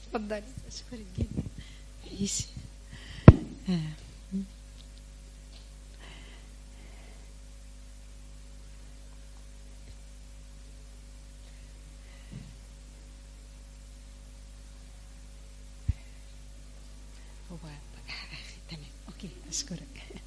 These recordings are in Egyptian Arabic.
اتفضلي اشكرك جدا عيشي آه. هو تمام اوكي اشكرك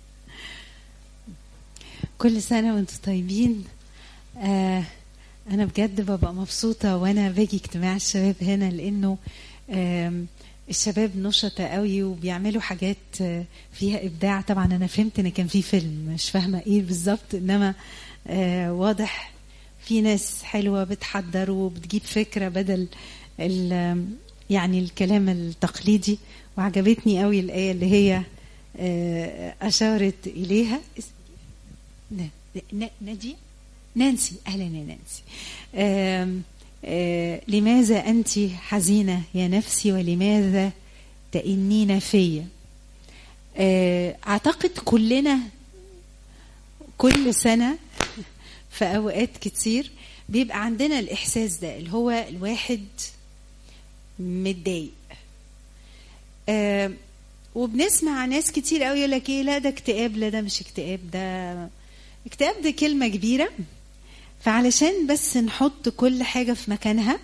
كل سنه وانتم طيبين آه انا بجد ببقى مبسوطه وانا باجي اجتماع الشباب هنا لانه آم، الشباب نشطة قوي وبيعملوا حاجات آه، فيها ابداع طبعا انا فهمت ان كان في فيلم مش فاهمه ايه بالظبط انما آه، واضح في ناس حلوه بتحضر وبتجيب فكره بدل ال- يعني الكلام التقليدي وعجبتني قوي الايه اللي هي آه، اشارت اليها ن- ن- نادية نانسي اهلا يا نانسي آم، آه، لماذا انت حزينه يا نفسي ولماذا تئنين فيا آه، اعتقد كلنا كل سنه في اوقات كتير بيبقى عندنا الاحساس ده اللي هو الواحد متضايق آه، وبنسمع ناس كتير قوي يقول لك ايه لا ده اكتئاب لا ده مش اكتئاب ده اكتئاب دي كلمه كبيره فعلشان بس نحط كل حاجه في مكانها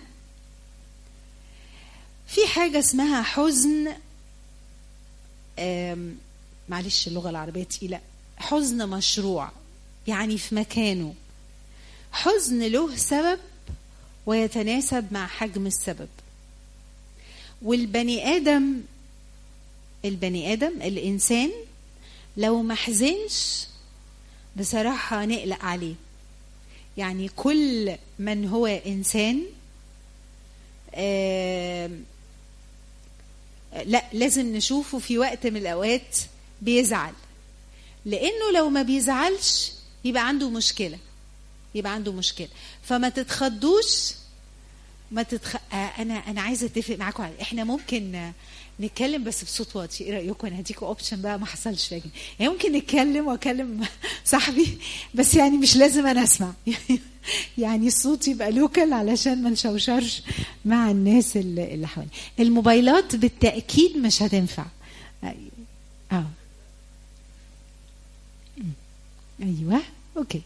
في حاجه اسمها حزن آم، معلش اللغه العربيه تقيله حزن مشروع يعني في مكانه حزن له سبب ويتناسب مع حجم السبب والبني ادم البني ادم الانسان لو ما حزنش بصراحه نقلق عليه يعني كل من هو انسان آم، لا لازم نشوفه في وقت من الاوقات بيزعل لانه لو ما بيزعلش يبقى عنده مشكله يبقى عنده مشكله فما تتخضوش ما تتخ... آه، انا انا عايزه اتفق معاكم على احنا ممكن آه، نتكلم بس بصوت واطي ايه رايكم انا هديكم اوبشن بقى ما حصلش فيها كده. يعني ممكن نتكلم واكلم صاحبي بس يعني مش لازم انا اسمع يعني الصوت يبقى لوكال علشان ما نشوشرش مع الناس اللي اللي حوالينا الموبايلات بالتاكيد مش هتنفع اه ايوه اوكي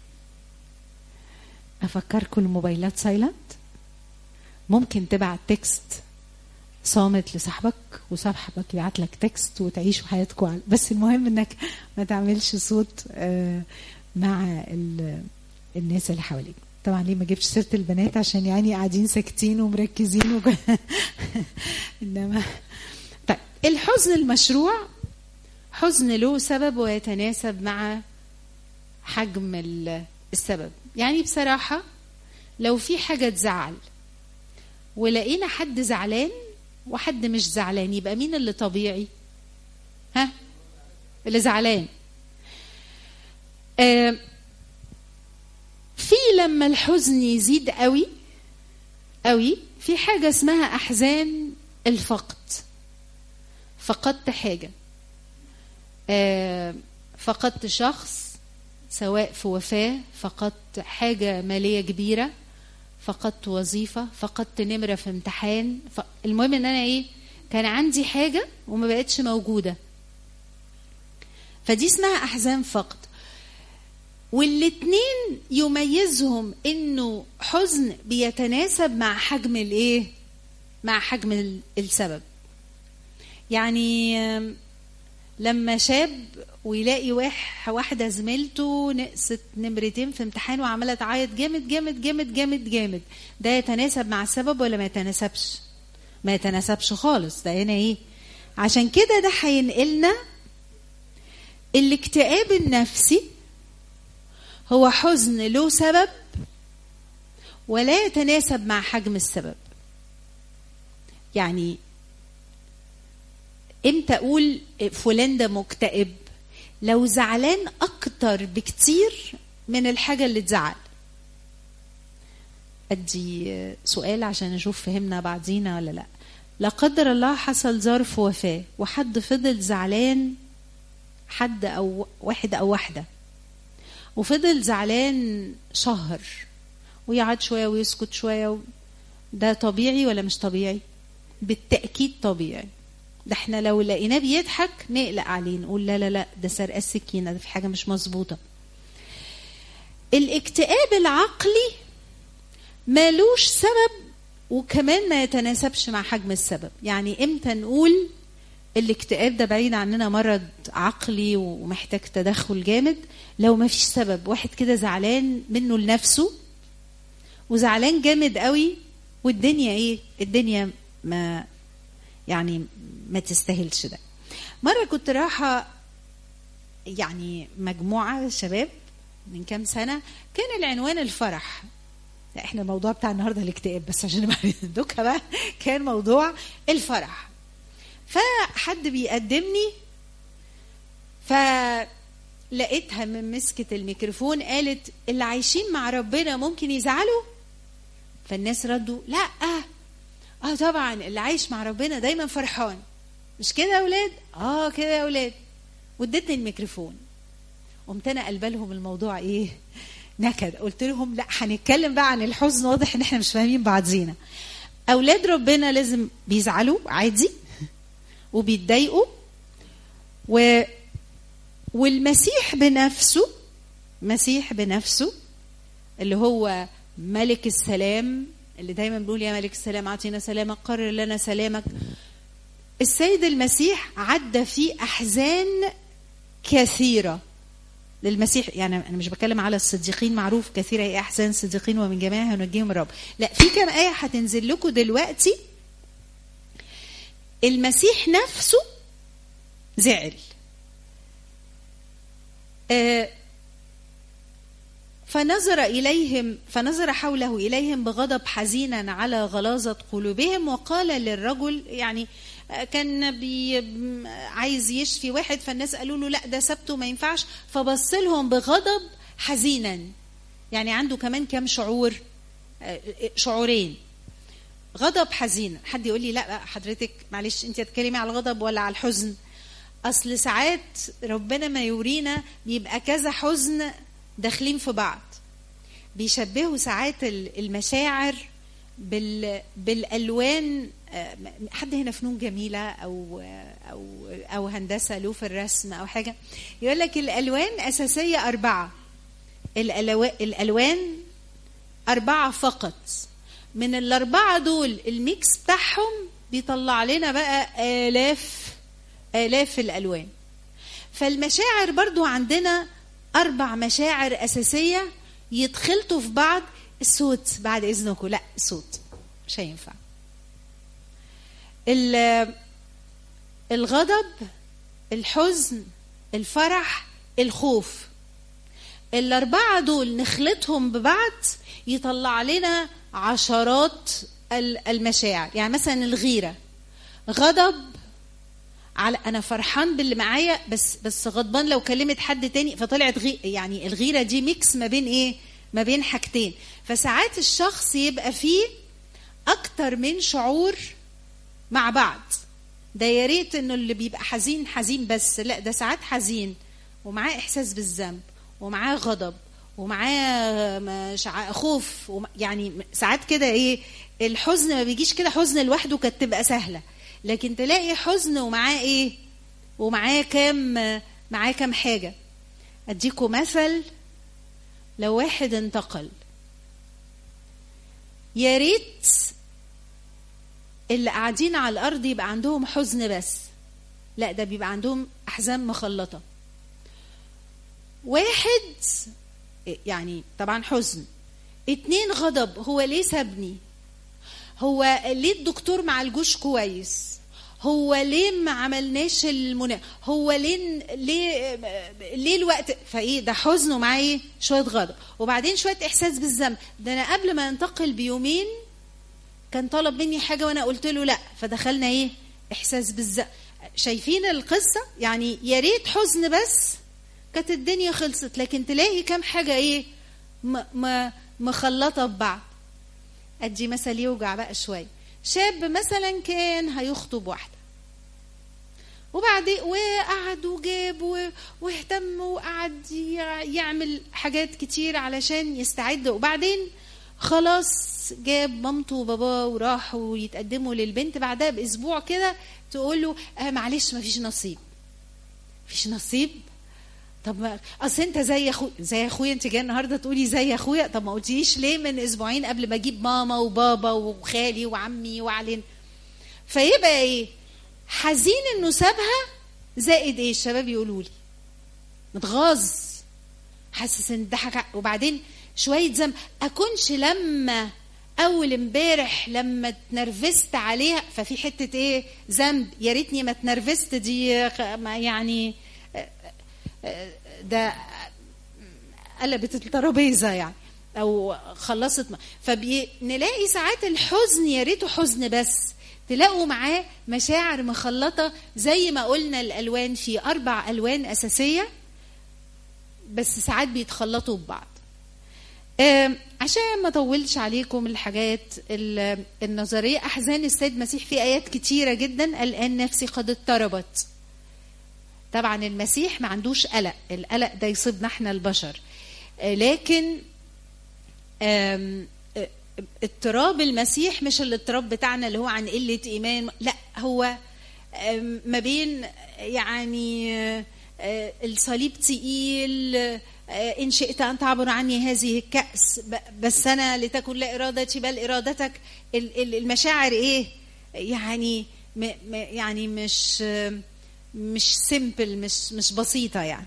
افكركم الموبايلات سايلنت ممكن تبعت تكست صامت لصاحبك وصاحبك يبعت لك تكست وتعيشوا حياتكم على بس المهم انك ما تعملش صوت آه، مع ال- الناس اللي حواليك طبعا ليه ما جبتش سيره البنات عشان يعني قاعدين ساكتين ومركزين وك... انما طيب الحزن المشروع حزن له سبب ويتناسب مع حجم ال- السبب يعني بصراحة لو في حاجة تزعل ولقينا حد زعلان وحد مش زعلان يبقى مين اللي طبيعي ها اللي زعلان آه في لما الحزن يزيد قوي قوي في حاجة اسمها أحزان الفقد فقدت حاجة آه فقدت شخص سواء في وفاة فقدت حاجة مالية كبيرة فقدت وظيفة فقدت نمرة في امتحان ف... المهم ان انا ايه كان عندي حاجة وما بقتش موجودة فدي اسمها احزان فقد والاتنين يميزهم انه حزن بيتناسب مع حجم الايه مع حجم ال- السبب يعني آم، لما شاب ويلاقي واح واحدة زميلته نقصت نمرتين في امتحان وعمالة تعيط جامد جامد جامد جامد جامد ده يتناسب مع السبب ولا ما يتناسبش ما يتناسبش خالص ده هنا ايه عشان كده ده هينقلنا الاكتئاب النفسي هو حزن له سبب ولا يتناسب مع حجم السبب يعني امتى اقول فلان ده مكتئب لو زعلان اكتر بكتير من الحاجه اللي تزعل ادي سؤال عشان اشوف فهمنا بعضينا ولا لا لا قدر الله حصل ظرف وفاه وحد فضل زعلان حد او واحد او واحده وفضل زعلان شهر ويقعد شويه ويسكت شويه و... ده طبيعي ولا مش طبيعي بالتاكيد طبيعي ده احنا لو لقيناه بيضحك نقلق عليه نقول لا لا لا ده سرقه السكينه ده في حاجه مش مظبوطه الاكتئاب العقلي مالوش سبب وكمان ما يتناسبش مع حجم السبب يعني امتى نقول الاكتئاب ده بعيد عننا مرض عقلي ومحتاج تدخل جامد لو ما فيش سبب واحد كده زعلان منه لنفسه وزعلان جامد قوي والدنيا ايه الدنيا ما يعني ما تستاهلش ده مره كنت رايحه يعني مجموعه شباب من كام سنه كان العنوان الفرح لا احنا الموضوع بتاع النهارده الاكتئاب بس عشان نبقى ندوكها بقى كان موضوع الفرح فحد بيقدمني فلقيتها من مسكة الميكروفون قالت اللي عايشين مع ربنا ممكن يزعلوا فالناس ردوا لا اه طبعا اللي عايش مع ربنا دايما فرحان مش كده يا اولاد اه كده يا اولاد وادتني الميكروفون قمت انا قلبه لهم الموضوع ايه نكد قلت لهم لا هنتكلم بقى عن الحزن واضح ان احنا مش فاهمين بعضينا اولاد ربنا لازم بيزعلوا عادي وبيتضايقوا و والمسيح بنفسه مسيح بنفسه اللي هو ملك السلام اللي دايما بيقول يا ملك السلام اعطينا سلامك قرر لنا سلامك السيد المسيح عدى فيه احزان كثيره للمسيح يعني انا مش بتكلم على الصديقين معروف كثيره هي احزان الصديقين ومن جميعها ينجيهم الرب لا في كام ايه هتنزل لكم دلوقتي المسيح نفسه زعل آه فنظر إليهم فنظر حوله إليهم بغضب حزينا على غلاظة قلوبهم وقال للرجل يعني كان بي عايز يشفي واحد فالناس قالوا له لا ده سبته ما ينفعش فبص لهم بغضب حزينا يعني عنده كمان كام شعور شعورين غضب حزين حد يقول لي لا حضرتك معلش انت هتتكلمي على الغضب ولا على الحزن اصل ساعات ربنا ما يورينا بيبقى كذا حزن داخلين في بعض بيشبهوا ساعات المشاعر بال بالالوان حد هنا فنون جميله او او او هندسه له في الرسم او حاجه يقول لك الالوان اساسيه اربعه الالوان اربعه فقط من الاربعه دول الميكس بتاعهم بيطلع لنا بقى الاف الاف الالوان فالمشاعر برضو عندنا اربع مشاعر اساسيه يتخلطوا في بعض الصوت بعد اذنكم لا الصوت مش هينفع الغضب الحزن الفرح الخوف الاربعه دول نخلطهم ببعض يطلع لنا عشرات المشاعر يعني مثلا الغيره غضب على انا فرحان باللي معايا بس بس غضبان لو كلمت حد تاني فطلعت غي يعني الغيره دي ميكس ما بين ايه ما بين حاجتين فساعات الشخص يبقى فيه اكتر من شعور مع بعض ده يا ريت انه اللي بيبقى حزين حزين بس لا ده ساعات حزين ومعاه احساس بالذنب ومعاه غضب ومعاه مش خوف يعني ساعات كده ايه الحزن ما بيجيش كده حزن لوحده كانت تبقى سهله لكن تلاقي حزن ومعاه ايه ومعاه كام معاه كام حاجه اديكم مثل لو واحد انتقل يا ريت اللي قاعدين على الارض يبقى عندهم حزن بس لا ده بيبقى عندهم احزان مخلطه واحد يعني طبعا حزن اتنين غضب هو ليه سابني هو ليه الدكتور ما عالجوش كويس هو ليه ما عملناش المنا هو ليه ليه ليه الوقت فايه ده حزن ومعاه ايه شويه غضب وبعدين شويه احساس بالذنب ده انا قبل ما انتقل بيومين كان طلب مني حاجه وانا قلت له لا فدخلنا ايه احساس بالذنب شايفين القصه يعني يا ريت حزن بس كانت الدنيا خلصت لكن تلاقي كام حاجه ايه م م مخلطه ببعض ادي مثل يوجع بقى شويه شاب مثلا كان هيخطب واحده وبعدين وقعد وجاب واهتم وقعد يعمل حاجات كتير علشان يستعد وبعدين خلاص جاب مامته وباباه وراحوا يتقدموا للبنت بعدها باسبوع كده تقول له آه معلش مفيش نصيب مفيش نصيب طب ما اصل انت زي اخو زي اخويا انت جايه النهارده تقولي زي اخويا طب ما قلتيش ليه من اسبوعين قبل ما اجيب ماما وبابا وخالي وعمي وعلين فيبقى ايه حزين انه سابها زائد ايه الشباب يقولوا لي متغاظ حاسس ان ضحك وبعدين شويه ذنب اكونش لما اول امبارح لما اتنرفزت عليها ففي حته ايه ذنب يا ريتني ما اتنرفزت دي يعني ده قلبت الترابيزه يعني او خلصت فبنلاقي ساعات الحزن يا ريته حزن بس تلاقوا معاه مشاعر مخلطه زي ما قلنا الالوان في اربع الوان اساسيه بس ساعات بيتخلطوا ببعض عشان ما اطولش عليكم الحاجات النظريه احزان السيد المسيح في ايات كتيره جدا الان نفسي قد اضطربت طبعا المسيح ما عندوش قلق القلق ده يصيبنا احنا البشر لكن اضطراب المسيح مش الاضطراب بتاعنا اللي هو عن قله ايمان لا هو ما بين يعني الصليب تقيل إن شئت أن تعبر عني هذه الكأس بس أنا لتكن لا إرادتي بل إرادتك المشاعر إيه يعني يعني مش مش سيمبل مش مش بسيطة يعني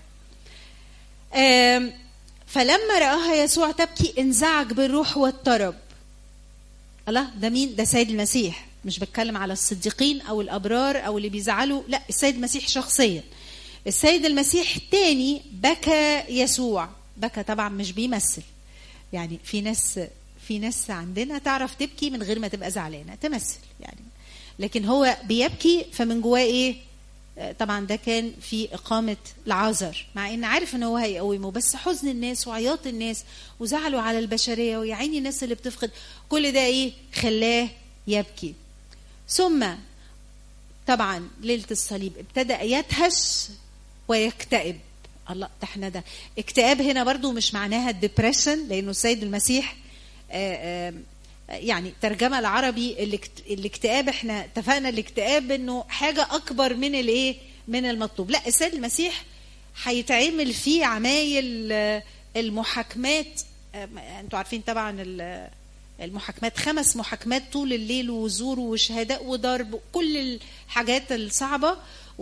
فلما رآها يسوع تبكي انزعج بالروح واضطرب الله ده مين ده سيد المسيح مش بتكلم على الصديقين او الابرار او اللي بيزعلوا لا السيد المسيح شخصيا السيد المسيح تاني بكى يسوع بكى طبعا مش بيمثل يعني في ناس في ناس عندنا تعرف تبكي من غير ما تبقى زعلانه تمثل يعني لكن هو بيبكي فمن جواه ايه طبعا ده كان في إقامة العذر مع إن عارف إن هو هيقومه بس حزن الناس وعياط الناس وزعلوا على البشرية ويعيني الناس اللي بتفقد كل ده إيه خلاه يبكي ثم طبعا ليلة الصليب ابتدأ يدهش ويكتئب الله ده احنا ده اكتئاب هنا برضو مش معناها الدبريشن لأنه السيد المسيح آآ آآ يعني ترجمه العربي الاكتئاب احنا اتفقنا الاكتئاب انه حاجه اكبر من الايه من المطلوب لا السيد المسيح هيتعمل فيه عمايل المحاكمات انتوا عارفين طبعا المحاكمات خمس محاكمات طول الليل وزور وشهداء وضرب كل الحاجات الصعبه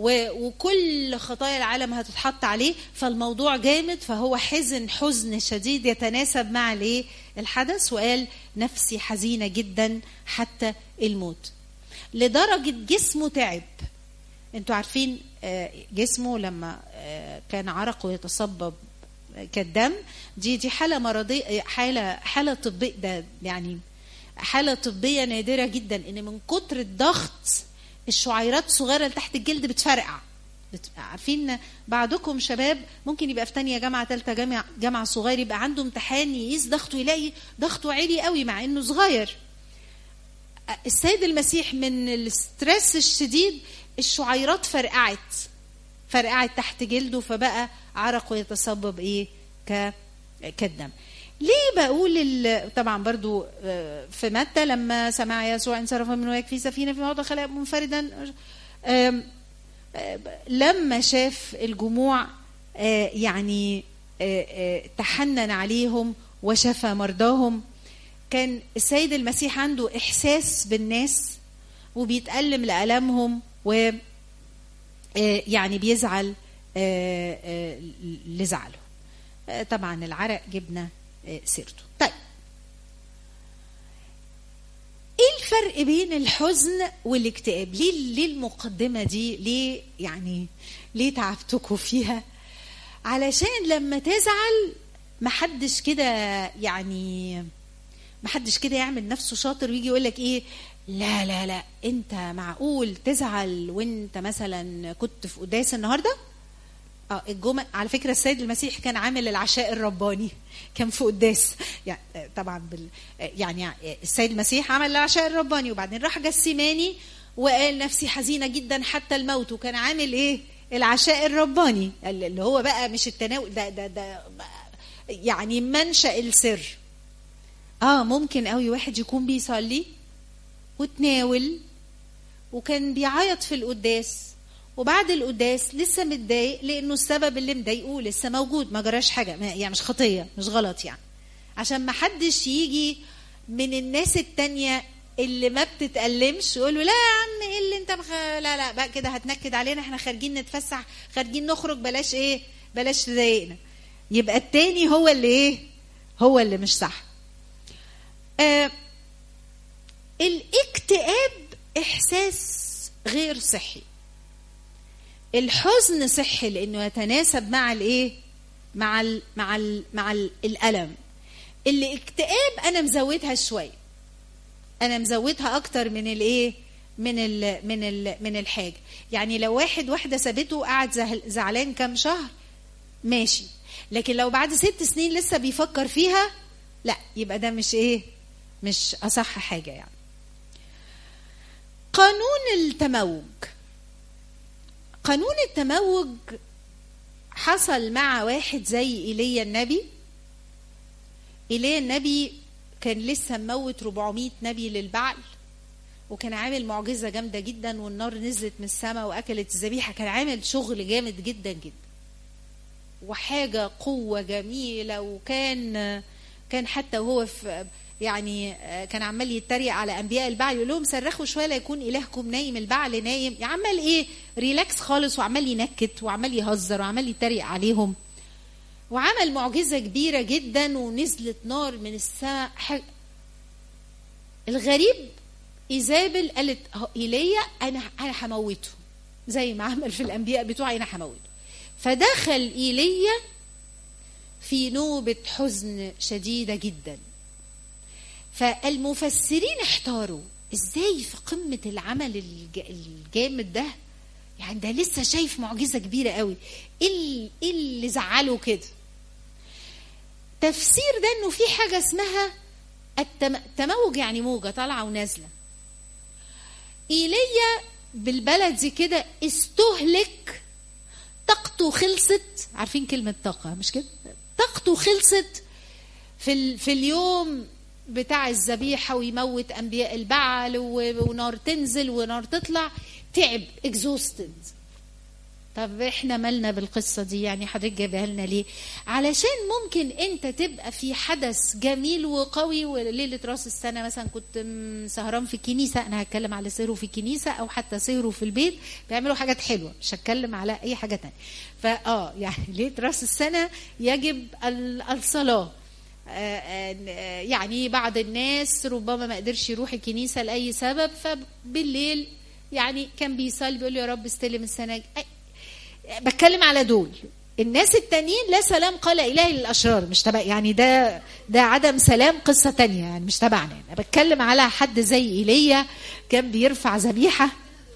وكل خطايا العالم هتتحط عليه فالموضوع جامد فهو حزن حزن شديد يتناسب مع الايه الحدث وقال نفسي حزينه جدا حتى الموت لدرجه جسمه تعب انتوا عارفين جسمه لما كان عرقه يتصبب كالدم دي دي حاله مرضيه حاله حاله طبيه ده يعني حاله طبيه نادره جدا ان من كتر الضغط الشعيرات الصغيره اللي تحت الجلد بتفرقع عارفين بعضكم شباب ممكن يبقى في تانية جامعة تالتة جامعة جامعة صغير يبقى عنده امتحان يقيس ضغطه يلاقي ضغطه عالي قوي مع انه صغير السيد المسيح من الاسترس الشديد الشعيرات فرقعت فرقعت تحت جلده فبقى عرقه يتصبب ايه ك كالدم ليه بقول طبعا برضو في متى لما سمع يسوع انصرف منه يكفي سفينه في موضع خلق منفردا لما شاف الجموع يعني تحنن عليهم وشفى مرضاهم كان السيد المسيح عنده احساس بالناس وبيتألم لألمهم و يعني بيزعل لزعله طبعا العرق جبنا سيرته طيب ايه الفرق بين الحزن والاكتئاب ليه ليه المقدمه دي ليه يعني ليه تعبتكم فيها علشان لما تزعل محدش كده يعني محدش كده يعمل نفسه شاطر ويجي يقول لك ايه لا لا لا انت معقول تزعل وانت مثلا كنت في قداس النهارده اه الجمعة على فكرة السيد المسيح كان عامل العشاء الرباني كان في قداس يعني طبعا بال يعني السيد المسيح عمل العشاء الرباني وبعدين راح جسيماني وقال نفسي حزينة جدا حتى الموت وكان عامل ايه العشاء الرباني اللي هو بقى مش التناول ده ده ده يعني منشأ السر اه ممكن قوي واحد يكون بيصلي وتناول وكان بيعيط في القداس وبعد القداس لسه متضايق لانه السبب اللي مضايقه لسه موجود ما جراش حاجه ما يعني مش خطيه مش غلط يعني عشان ما حدش يجي من الناس التانية اللي ما بتتألمش يقولوا لا يا عم ايه اللي انت مخ... لا لا بقى كده هتنكد علينا احنا خارجين نتفسح خارجين نخرج بلاش ايه بلاش تضايقنا يبقى التاني هو اللي ايه هو اللي مش صح آه الاكتئاب احساس غير صحي الحزن صحي لانه يتناسب مع الايه مع ال مع ال مع ال الالم الاكتئاب انا مزودها شويه انا مزودها اكتر من الايه من ال من ال من الحاجه يعني لو واحد واحده سابته وقعد زهل- زعلان كام شهر ماشي لكن لو بعد ست سنين لسه بيفكر فيها لا يبقى ده مش ايه مش اصح حاجه يعني قانون التموج قانون التموج حصل مع واحد زي ايليا النبي ايليا النبي كان لسه مموت 400 نبي للبعل وكان عامل معجزه جامده جدا والنار نزلت من السماء واكلت الذبيحه كان عامل شغل جامد جدا جدا وحاجه قوه جميله وكان كان حتى وهو في يعني كان عمال يتريق على انبياء البعل يقول لهم صرخوا شويه لا يكون الهكم نايم البعل نايم عمال ايه ريلاكس خالص وعمال ينكت وعمال يهزر وعمال يتريق عليهم وعمل معجزه كبيره جدا ونزلت نار من السماء حاجة الغريب ايزابل قالت أهو ايليا انا انا هموته زي ما عمل في الانبياء بتوعي انا هموته فدخل ايليا في نوبه حزن شديده جدا فالمفسرين احتاروا ازاي في قمه العمل الج- الجامد ده يعني ده لسه شايف معجزه كبيره قوي ايه ال- إيه اللي زعله كده تفسير ده انه في حاجه اسمها التم- التموج يعني موجه طالعه ونازله ايليا بالبلدي كده استهلك طاقته خلصت عارفين كلمه طاقه مش كده طاقته خلصت في ال... في اليوم بتاع الذبيحه ويموت انبياء البعل و... ونار تنزل ونار تطلع تعب اكزوستد طب احنا مالنا بالقصه دي يعني حضرتك جايبها لنا ليه علشان ممكن انت تبقى في حدث جميل وقوي وليله راس السنه مثلا كنت م- سهران في الكنيسه انا هتكلم على سهره في الكنيسه او حتى سهره في البيت بيعملوا حاجات حلوه مش هتكلم على اي حاجه تانية فاه يعني ليله راس السنه يجب ال- الصلاه آه، آه، يعني بعض الناس ربما ما قدرش يروح الكنيسه لاي سبب فبالليل يعني كان بيصلي بيقول يا رب استلم السنه الج- أي- بتكلم على دول الناس التانيين لا سلام قال إلهي للأشرار مش تبع يعني ده ده عدم سلام قصة تانية يعني مش تبعنا أنا بتكلم على حد زي إيليا كان بيرفع ذبيحة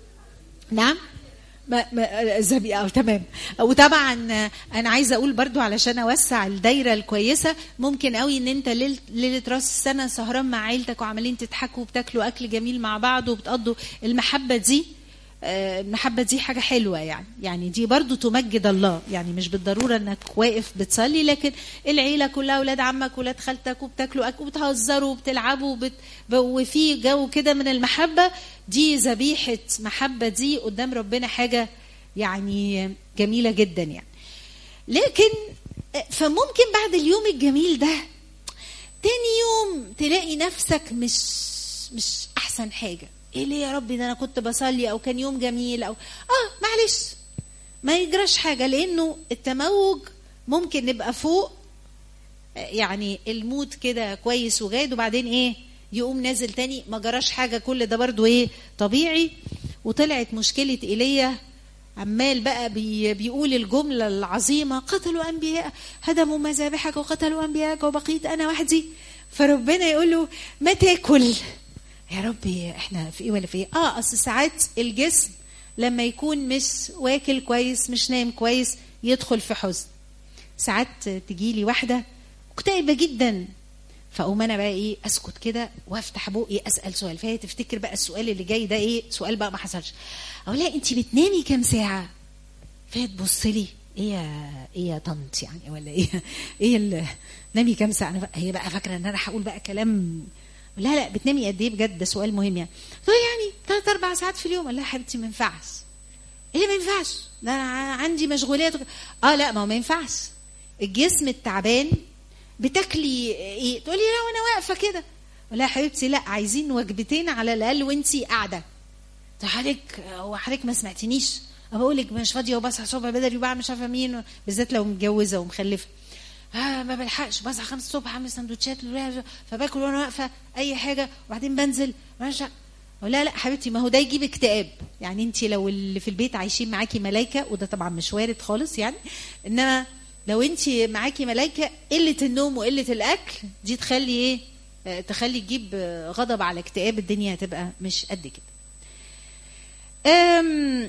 نعم ما ما زبي اه تمام وطبعا انا عايزه اقول برضو علشان اوسع الدايره الكويسه ممكن قوي ان انت ليله ليله راس السنه سهران مع عيلتك وعمالين تضحكوا وبتاكلوا اكل جميل مع بعض وبتقضوا المحبه دي آه، المحبة دي حاجة حلوة يعني يعني دي برضو تمجد الله يعني مش بالضرورة انك واقف بتصلي لكن العيلة كلها ولاد عمك ولاد خالتك وبتاكلوا أكل وبتهزروا وبتلعبوا وبت... وفي جو كده من المحبة دي ذبيحة محبة دي قدام ربنا حاجة يعني جميلة جدا يعني لكن آه، فممكن بعد اليوم الجميل ده تاني يوم تلاقي نفسك مش مش احسن حاجه ايه ليه يا ربي ده انا كنت بصلي او كان يوم جميل او اه معلش ما يجراش حاجه لانه التموج ممكن نبقى فوق آه، يعني المود كده كويس وجاد وبعدين ايه يقوم نازل تاني ما جراش حاجه كل ده برضو ايه طبيعي وطلعت مشكله ايليا عمال بقى بي بيقول الجملة العظيمة قتلوا أنبياء هدموا مذابحك وقتلوا أنبياءك وبقيت أنا وحدي فربنا يقول له ما تاكل يا ربي احنا في ايه ولا في ايه اه اصل ساعات الجسم لما يكون مش واكل كويس مش نايم كويس يدخل في حزن ساعات تجيلي واحدة مكتئبة جدا فاقوم انا بقى ايه اسكت كده وافتح بقي اسال سؤال فهي تفتكر بقى السؤال اللي جاي ده ايه سؤال بقى ما حصلش اقول لها انت بتنامي كام ساعه فهي تبص لي ايه يا ايه يا طنط يعني ولا ايه ايه ال- نامي كام ساعه أنا بقى- هي بقى فاكره ان انا هقول بقى كلام لا لا بتنامي قد ايه بجد ده سؤال مهم يعني طيب يعني ثلاث اربع ساعات في اليوم لا يا حبيبتي ما ينفعش ايه اللي ما ينفعش ده انا عندي مشغولات وك... اه لا ما هو ما ينفعش الجسم التعبان بتاكلي ايه تقولي لا وانا واقفه كده لا يا حبيبتي لا عايزين وجبتين على الاقل وانتي قاعده طب حضرتك هو حضرتك ما سمعتنيش أنا بقول لك مش فاضيه وبصحى الصبح بدري وبعمل مش عارفه مين بالذات لو متجوزه ومخلفه آه ما بلحقش بصحى خمسة الصبح اعمل سندوتشات فباكل وانا واقفه اي حاجه وبعدين بنزل مش لا لا حبيبتي ما هو ده يجيب اكتئاب يعني انت لو اللي في البيت عايشين معاكي ملايكه وده طبعا مش وارد خالص يعني انما لو انت معاكي ملايكه قله النوم وقله الاكل دي تخلي ايه آه، تخلي تجيب آه، غضب على اكتئاب الدنيا هتبقى مش قد كده أم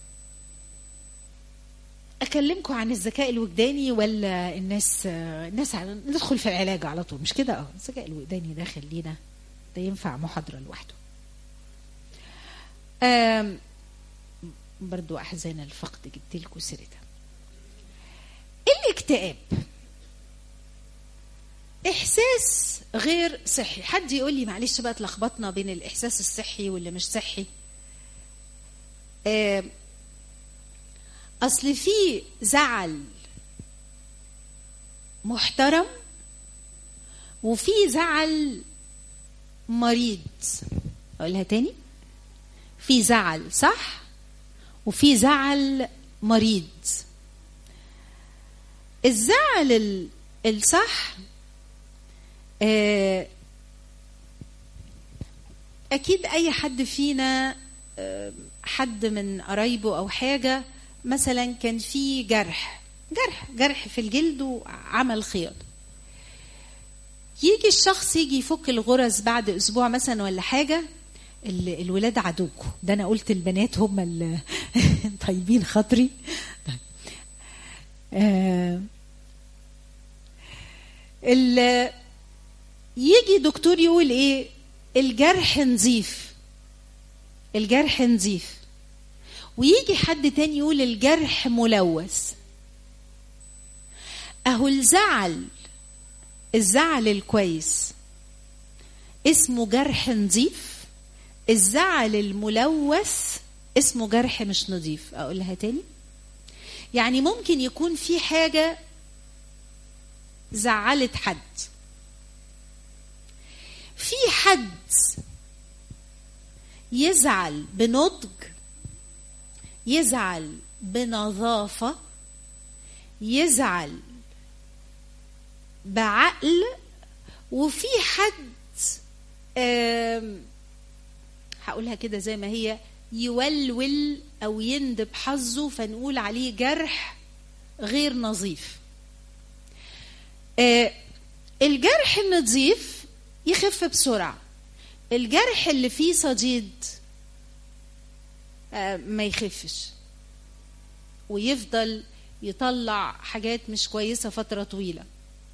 اكلمكم عن الذكاء الوجداني ولا الناس الناس ع- ندخل في العلاج على طول مش كده اه الذكاء الوجداني ده خلينا ده ينفع محاضره لوحده أم برضو احزان الفقد جبت لكم سيرتها الاكتئاب احساس غير صحي حد يقول لي معلش بقى اتلخبطنا بين الاحساس الصحي واللي مش صحي آم، اصل في زعل محترم وفي زعل مريض اقولها تاني في زعل صح وفي زعل مريض الزعل ال- الصح آه، اكيد اي حد فينا آه، حد من قرايبه او حاجه مثلا كان في جرح جرح جرح في الجلد وعمل خياطه يجي الشخص يجي يفك الغرز بعد اسبوع مثلا ولا حاجه ال- الولاد عدوكوا ده انا قلت البنات هم ال- طيبين خاطري طيب. آه، ال- يجي دكتور يقول ايه الجرح نظيف الجرح نظيف ويجي حد تاني يقول الجرح ملوث اهو الزعل الزعل الكويس اسمه جرح نظيف الزعل الملوث اسمه جرح مش نظيف اقولها تاني يعني ممكن يكون في حاجه زعلت حد في حد يزعل بنضج يزعل بنظافة يزعل بعقل وفي حد آم، هقولها كده زي ما هي يولول أو يندب حظه فنقول عليه جرح غير نظيف آه، الجرح النظيف يخف بسرعة الجرح اللي فيه صديد آه، ما يخفش ويفضل يطلع حاجات مش كويسة فترة طويلة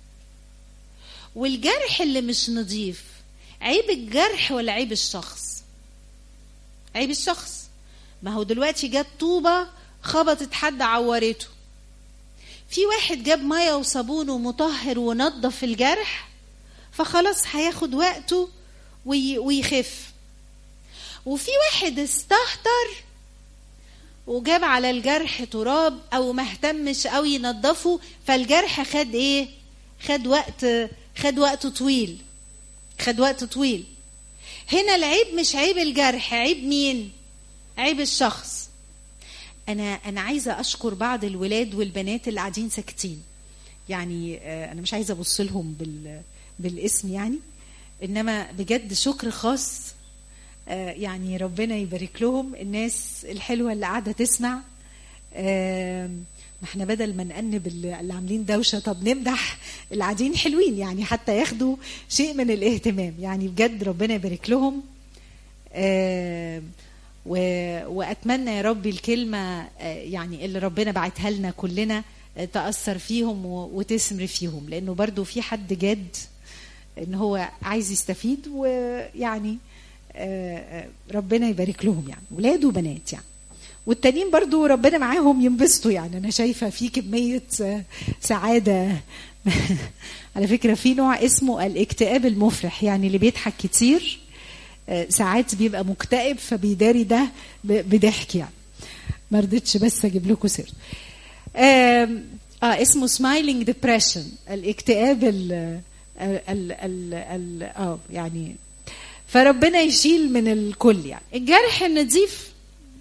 والجرح اللي مش نظيف عيب الجرح ولا عيب الشخص عيب الشخص ما هو دلوقتي جت طوبة خبطت حد عورته في واحد جاب ميه وصابون ومطهر ونظف الجرح فخلاص هياخد وقته وي- ويخف وفي واحد استهتر وجاب على الجرح تراب او ما اهتمش قوي ينضفه فالجرح خد ايه خد وقت خد وقت طويل خد وقت طويل هنا العيب مش عيب الجرح عيب مين عيب الشخص انا انا عايزه اشكر بعض الولاد والبنات اللي قاعدين ساكتين يعني آه، انا مش عايزه ابص لهم بال بالاسم يعني انما بجد شكر خاص آه، يعني ربنا يبارك لهم الناس الحلوه اللي قاعده تسمع آم، ما احنا بدل ما نأنب اللي اللي عاملين دوشه طب نمدح اللي قاعدين حلوين يعني حتى ياخدوا شيء من الاهتمام يعني بجد ربنا يبارك لهم آم، و- واتمنى يا رب الكلمه آه، يعني اللي ربنا بعتها لنا كلنا آه، تاثر فيهم و- وتسمر فيهم لانه برضو في حد جاد ان هو عايز يستفيد ويعني آه، آه، ربنا يبارك لهم يعني ولاد وبنات يعني والتانيين برضو ربنا معاهم ينبسطوا يعني انا شايفه في كميه سعاده على فكره في نوع اسمه الاكتئاب المفرح يعني اللي بيضحك كتير ساعات بيبقى مكتئب فبيداري ده بضحك يعني ما رضيتش بس اجيب لكم سيرته اه اسمه سمايلينج ديبريشن الاكتئاب ال ال ال ال اه يعني فربنا يشيل من الكل يعني الجرح النظيف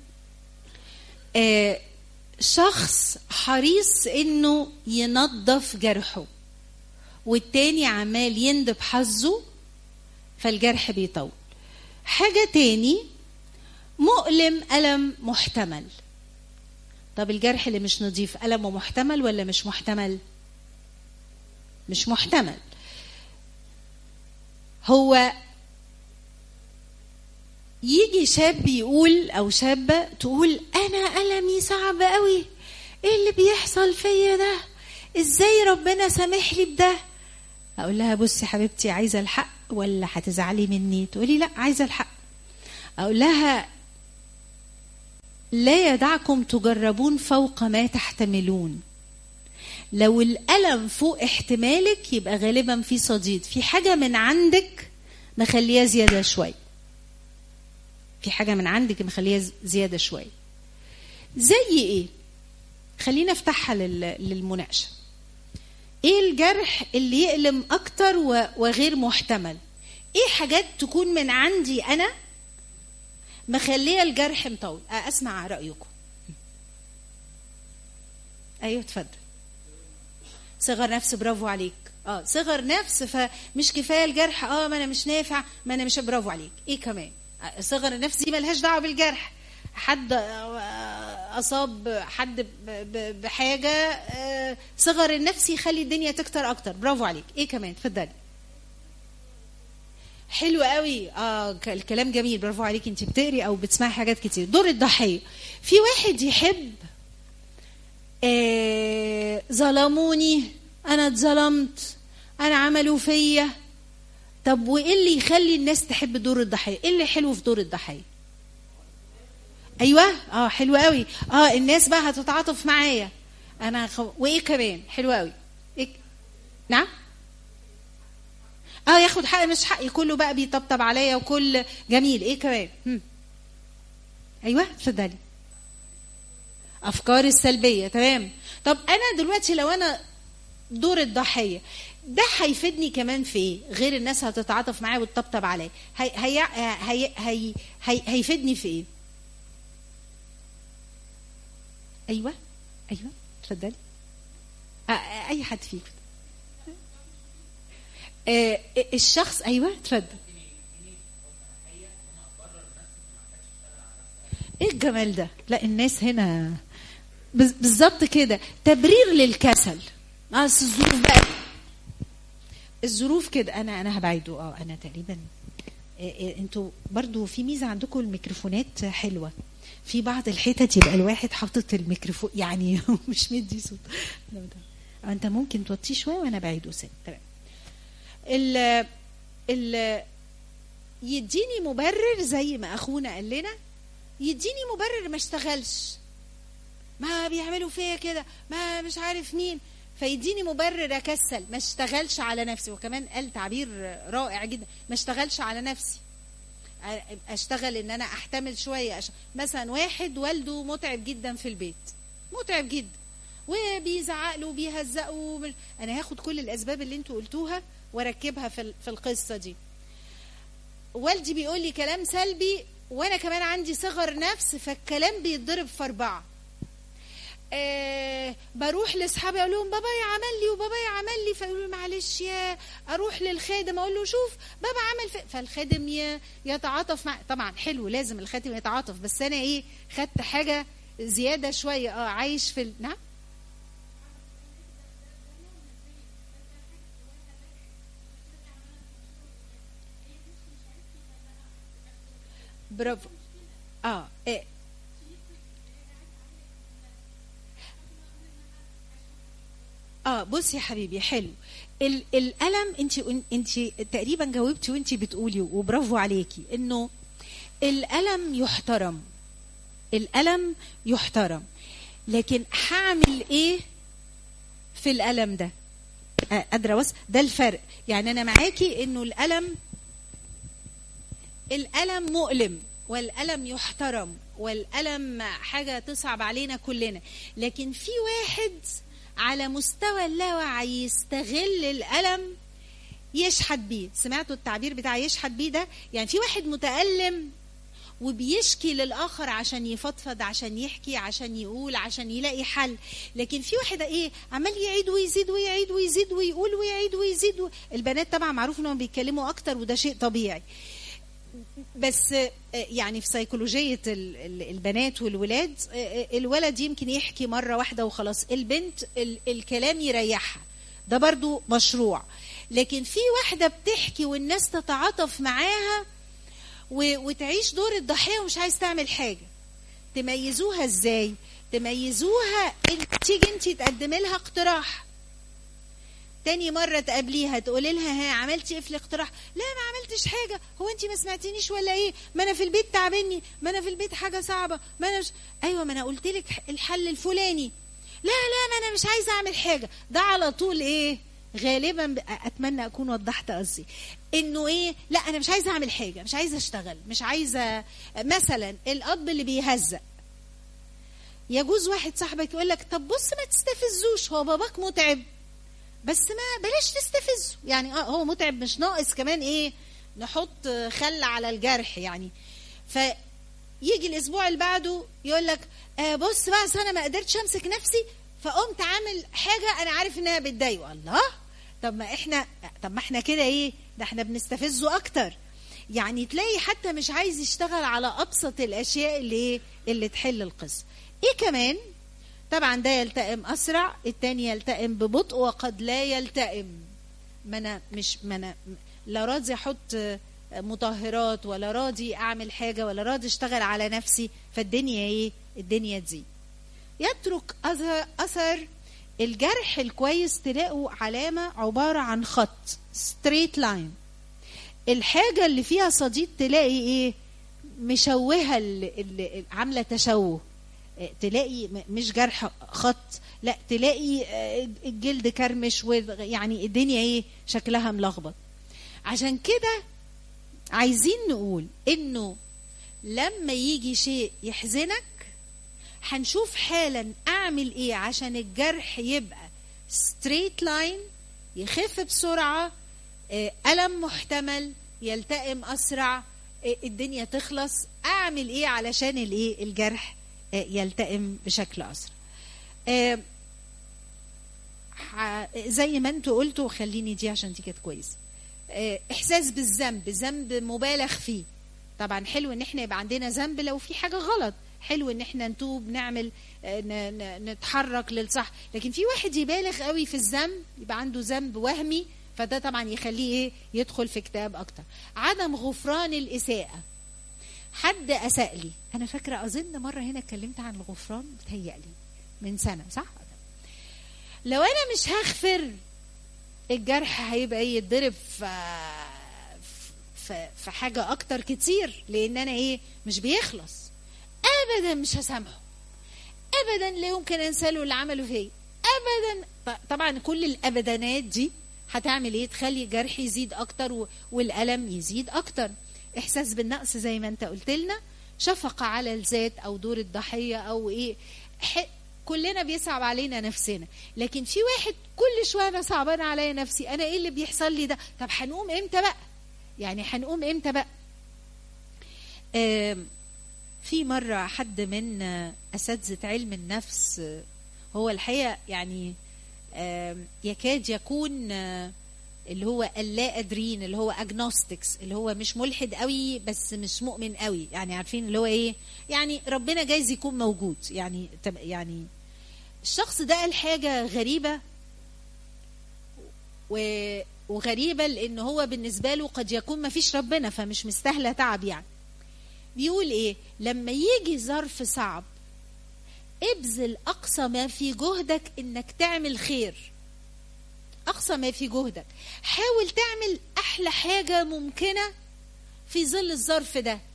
آه شخص حريص انه ينظف جرحه والتاني عمال يندب حظه فالجرح بيطول حاجة تاني مؤلم ألم محتمل طب الجرح اللي مش نظيف ألمه محتمل ولا مش محتمل مش محتمل هو يجي شاب يقول او شابه تقول انا المي صعب قوي ايه اللي بيحصل فيا ده ازاي ربنا سامح لي بده اقول لها بصي حبيبتي عايزه الحق ولا هتزعلي مني تقولي لا عايزه الحق اقول لها لا يدعكم تجربون فوق ما تحتملون لو الألم فوق احتمالك يبقى غالبا في صديد في حاجة من عندك مخليها زيادة شوية في حاجة من عندك مخليها زيادة شوية زي ايه خلينا افتحها للمناقشة ايه الجرح اللي يألم اكتر وغير محتمل ايه حاجات تكون من عندي انا مخليه الجرح مطول اسمع رايكم ايوه اتفضل صغر نفس برافو عليك اه صغر نفس فمش كفايه الجرح اه ما انا مش نافع ما انا مش برافو عليك ايه كمان صغر النفس دي ملهاش دعوه بالجرح حد اصاب حد بحاجه صغر النفس يخلي الدنيا تكتر اكتر برافو عليك ايه كمان اتفضلي حلو قوي اه الكلام جميل برافو عليك انت بتقري او بتسمعي حاجات كتير دور الضحيه في واحد يحب آه ظلموني انا اتظلمت انا عملوا فيا طب وايه اللي يخلي الناس تحب دور الضحيه ايه اللي حلو في دور الضحيه ايوه اه حلو قوي اه الناس بقى هتتعاطف معايا انا خو... وايه كمان حلو قوي إيه؟ نعم اه ياخد حق مش حقي كله بقى بيطبطب عليا وكل جميل ايه كمان هم. ايوه اتفضلي افكار السلبيه تمام طب انا دلوقتي لو انا دور الضحيه ده هيفيدني كمان في ايه غير الناس هتتعاطف معايا وتطبطب عليا هي هي هي هي هي هيفيدني في ايه ايوه ايوه اتفضلي آه اي حد فيكم آه الشخص ايوه اتفضل ايه الجمال ده لا الناس هنا بالظبط كده تبرير للكسل اصل الظروف بقى الظروف كده انا انا هبعده اه انا تقريبا انتوا برضو في ميزه عندكم الميكروفونات حلوه في بعض الحتت يبقى الواحد حاطط الميكروفون يعني مش مدي صوت انت ممكن توطيه شويه وانا بعيده سن تمام ال ال يديني مبرر زي ما اخونا قال لنا يديني مبرر ما اشتغلش ما بيعملوا فيا كده ما مش عارف مين فيديني مبرر اكسل ما اشتغلش على نفسي وكمان قال تعبير رائع جدا ما اشتغلش على نفسي اشتغل ان انا احتمل شويه أش... مثلا واحد والده متعب جدا في البيت متعب جدا وبيزعق له وبيهزقه بال... انا هاخد كل الاسباب اللي انتوا قلتوها واركبها في في القصه دي والدي بيقول لي كلام سلبي وانا كمان عندي صغر نفس فالكلام بيتضرب في اربعه آه بروح لاصحابي اقول لهم بابايا عمل لي وبابايا عمل لي فيقولوا معلش يا اروح للخادم اقول له شوف بابا عمل في فالخادم ي... يتعاطف مع طبعا حلو لازم الخادم يتعاطف بس انا ايه خدت حاجه زياده شويه اه عايش في ال... نعم برافو اه إيه. اه بصي يا حبيبي حلو ال الالم انت انت تقريبا جاوبتي وانت بتقولي وبرافو عليكي انه الالم يحترم الالم يحترم لكن هعمل ايه في الالم ده آه، قادره بس ده الفرق يعني انا معاكي انه الالم الالم مؤلم والالم يحترم والالم حاجه تصعب علينا كلنا لكن في واحد على مستوى اللاوعي يستغل الالم يشحت بيه سمعتوا التعبير بتاع يشحت بيه ده يعني في واحد متالم وبيشكي للاخر عشان يفضفض عشان يحكي عشان يقول عشان يلاقي حل لكن في واحد ايه عمال يعيد ويزيد ويعيد ويزيد ويقول ويعيد ويزيد و... البنات طبعا معروف انهم بيتكلموا اكتر وده شيء طبيعي بس آه، يعني في سيكولوجية ال- ال- البنات والولاد آه، آه، الولد يمكن يحكي مرة واحدة وخلاص البنت ال- الكلام يريحها ده برضو مشروع لكن في واحدة بتحكي والناس تتعاطف معاها و- وتعيش دور الضحية ومش عايز تعمل حاجة تميزوها ازاي تميزوها ان تيجي انت تقدمي لها اقتراح تاني مرة تقابليها تقولي لها ها عملتي ايه في الاقتراح لا ما عملتش حاجة هو انت ما سمعتنيش ولا ايه ما انا في البيت تعبني ما انا في البيت حاجة صعبة ما انا مش ايوه ما انا قلت لك الحل الفلاني لا لا ما انا مش عايزة اعمل حاجة ده على طول ايه غالبا ب- اتمنى اكون وضحت قصدي انه ايه لا انا مش عايزه اعمل حاجه مش عايزه اشتغل مش عايزه مثلا الاب اللي بيهزق يجوز واحد صاحبك يقول لك طب بص ما تستفزوش هو باباك متعب بس ما بلاش تستفزه يعني اه هو متعب مش ناقص كمان ايه نحط خل على الجرح يعني فيجي الاسبوع اللي بعده يقول لك آه بص بقى أصل انا ما قدرتش امسك نفسي فقمت عامل حاجه انا عارف انها بتضايقه الله طب ما احنا طب ما احنا كده ايه ده احنا بنستفزه اكتر يعني تلاقي حتى مش عايز يشتغل على ابسط الاشياء اللي إيه؟ اللي تحل القصه ايه كمان طبعا ده يلتئم اسرع التاني يلتئم ببطء وقد لا يلتئم ما انا مش ما انا لا راضي احط مطهرات ولا راضي اعمل حاجه ولا راضي اشتغل على نفسي فالدنيا ايه الدنيا تزيد يترك اثر اثر الجرح الكويس تلاقوا علامه عباره عن خط ستريت لاين الحاجه اللي فيها صديد تلاقي ايه مشوهه ال- ال- عامله تشوه آه، تلاقي م- مش جرح خط لا تلاقي آه، الجلد كرمش وال- يعني الدنيا ايه شكلها ملخبط عشان كده عايزين نقول انه لما يجي شيء يحزنك هنشوف حالا اعمل ايه عشان الجرح يبقى ستريت لاين يخف بسرعه آه، الم محتمل يلتئم اسرع آه، الدنيا تخلص اعمل ايه علشان الايه الجرح آه، يلتئم بشكل اسرع آه، ح- زي ما انتوا قلتوا خليني دي عشان دي كانت كويسه آه، احساس بالذنب ذنب مبالغ فيه طبعا حلو ان احنا يبقى عندنا ذنب لو في حاجه غلط حلو ان احنا نتوب نعمل آه، ن- ن- نتحرك للصح لكن في واحد يبالغ قوي في الذنب يبقى عنده ذنب وهمي فده طبعا يخليه ايه يدخل في كتاب اكتر عدم غفران الاساءه حد اساء لي انا فاكره اظن مره هنا اتكلمت عن الغفران بتهيألي من سنه صح لو انا مش هغفر الجرح هيبقى ايه يتضرب في في في حاجه اكتر كتير لان انا ايه مش بيخلص ابدا مش هسامحه ابدا لا يمكن انسى له اللي عمله فيا ابدا ط- طبعا كل الابدانات دي هتعمل ايه تخلي الجرح يزيد اكتر و- والالم يزيد اكتر احساس بالنقص زي ما انت قلت لنا شفقه على الذات او دور الضحيه او ايه ح- كلنا بيصعب علينا نفسنا لكن في واحد كل شويه انا صعبان عليا نفسي انا ايه اللي بيحصل لي ده طب هنقوم امتى بقى يعني هنقوم امتى بقى آم، في مرة حد من آه، أساتذة علم النفس آه، هو الحقيقة يعني آم، يكاد يكون آه، اللي هو اللا أدرين اللي هو أجنوستكس اللي هو مش ملحد قوي بس مش مؤمن قوي يعني عارفين اللي هو إيه يعني ربنا جايز يكون موجود يعني تب- يعني الشخص ده قال حاجة غريبة و- وغريبة لأن هو بالنسبة له قد يكون ما فيش ربنا فمش مستاهلة تعب يعني بيقول ايه لما يجي ظرف صعب ابذل اقصى ما في جهدك انك تعمل خير اقصى ما في جهدك حاول تعمل احلى حاجه ممكنه في ظل الظرف ده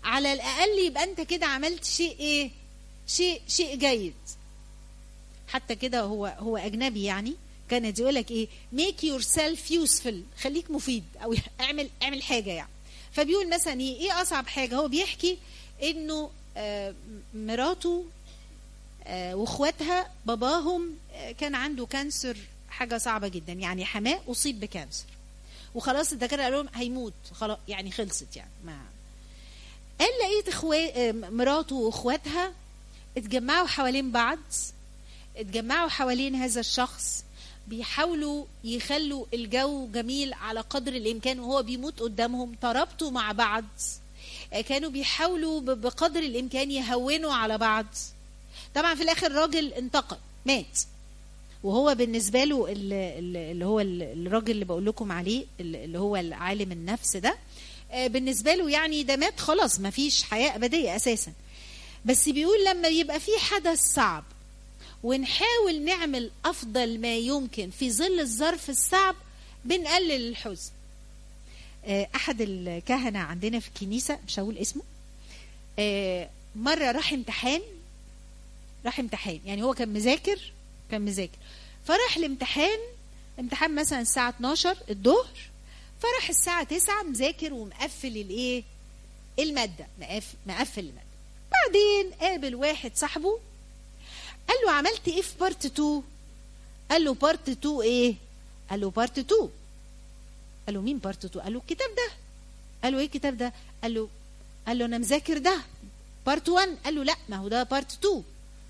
على الاقل يبقى انت كده عملت شيء ايه شيء شيء جيد حتى كده هو هو اجنبي يعني كانت يقول لك ايه make yourself useful خليك مفيد او اعمل اعمل حاجه يعني فبيقول مثلا ايه ايه اصعب حاجه هو بيحكي انه آه مراته آه واخواتها باباهم آه كان عنده كانسر حاجه صعبه جدا يعني حماه اصيب بكانسر وخلاص الدكاتره قالوا لهم هيموت خلاص يعني خلصت يعني ما قال لقيت اخوات مراته واخواتها اتجمعوا حوالين بعض اتجمعوا حوالين هذا الشخص بيحاولوا يخلوا الجو جميل على قدر الامكان وهو بيموت قدامهم ترابطوا مع بعض كانوا بيحاولوا بقدر الامكان يهونوا على بعض طبعا في الاخر الراجل انتقل مات وهو بالنسبه له اللي هو الراجل اللي بقول لكم عليه اللي هو العالم النفس ده بالنسبه له يعني ده مات خلاص ما فيش حياه ابديه اساسا بس بيقول لما يبقى في حدث صعب ونحاول نعمل افضل ما يمكن في ظل الظرف الصعب بنقلل الحزن احد الكهنه عندنا في الكنيسه مش هقول اسمه مره راح امتحان راح امتحان يعني هو كان مذاكر كان مذاكر فراح الامتحان امتحان مثلا الساعه 12 الظهر فراح الساعه 9 مذاكر ومقفل الايه الماده مقفل مقفل الماده بعدين قابل واحد صاحبه قال له عملت ايه في بارت 2 قال له بارت 2 ايه قال له بارت 2 قال له مين بارت 2 قال له الكتاب ده قال له ايه الكتاب ده قال له قال له انا مذاكر ده بارت 1 قال له لا ما هو ده بارت 2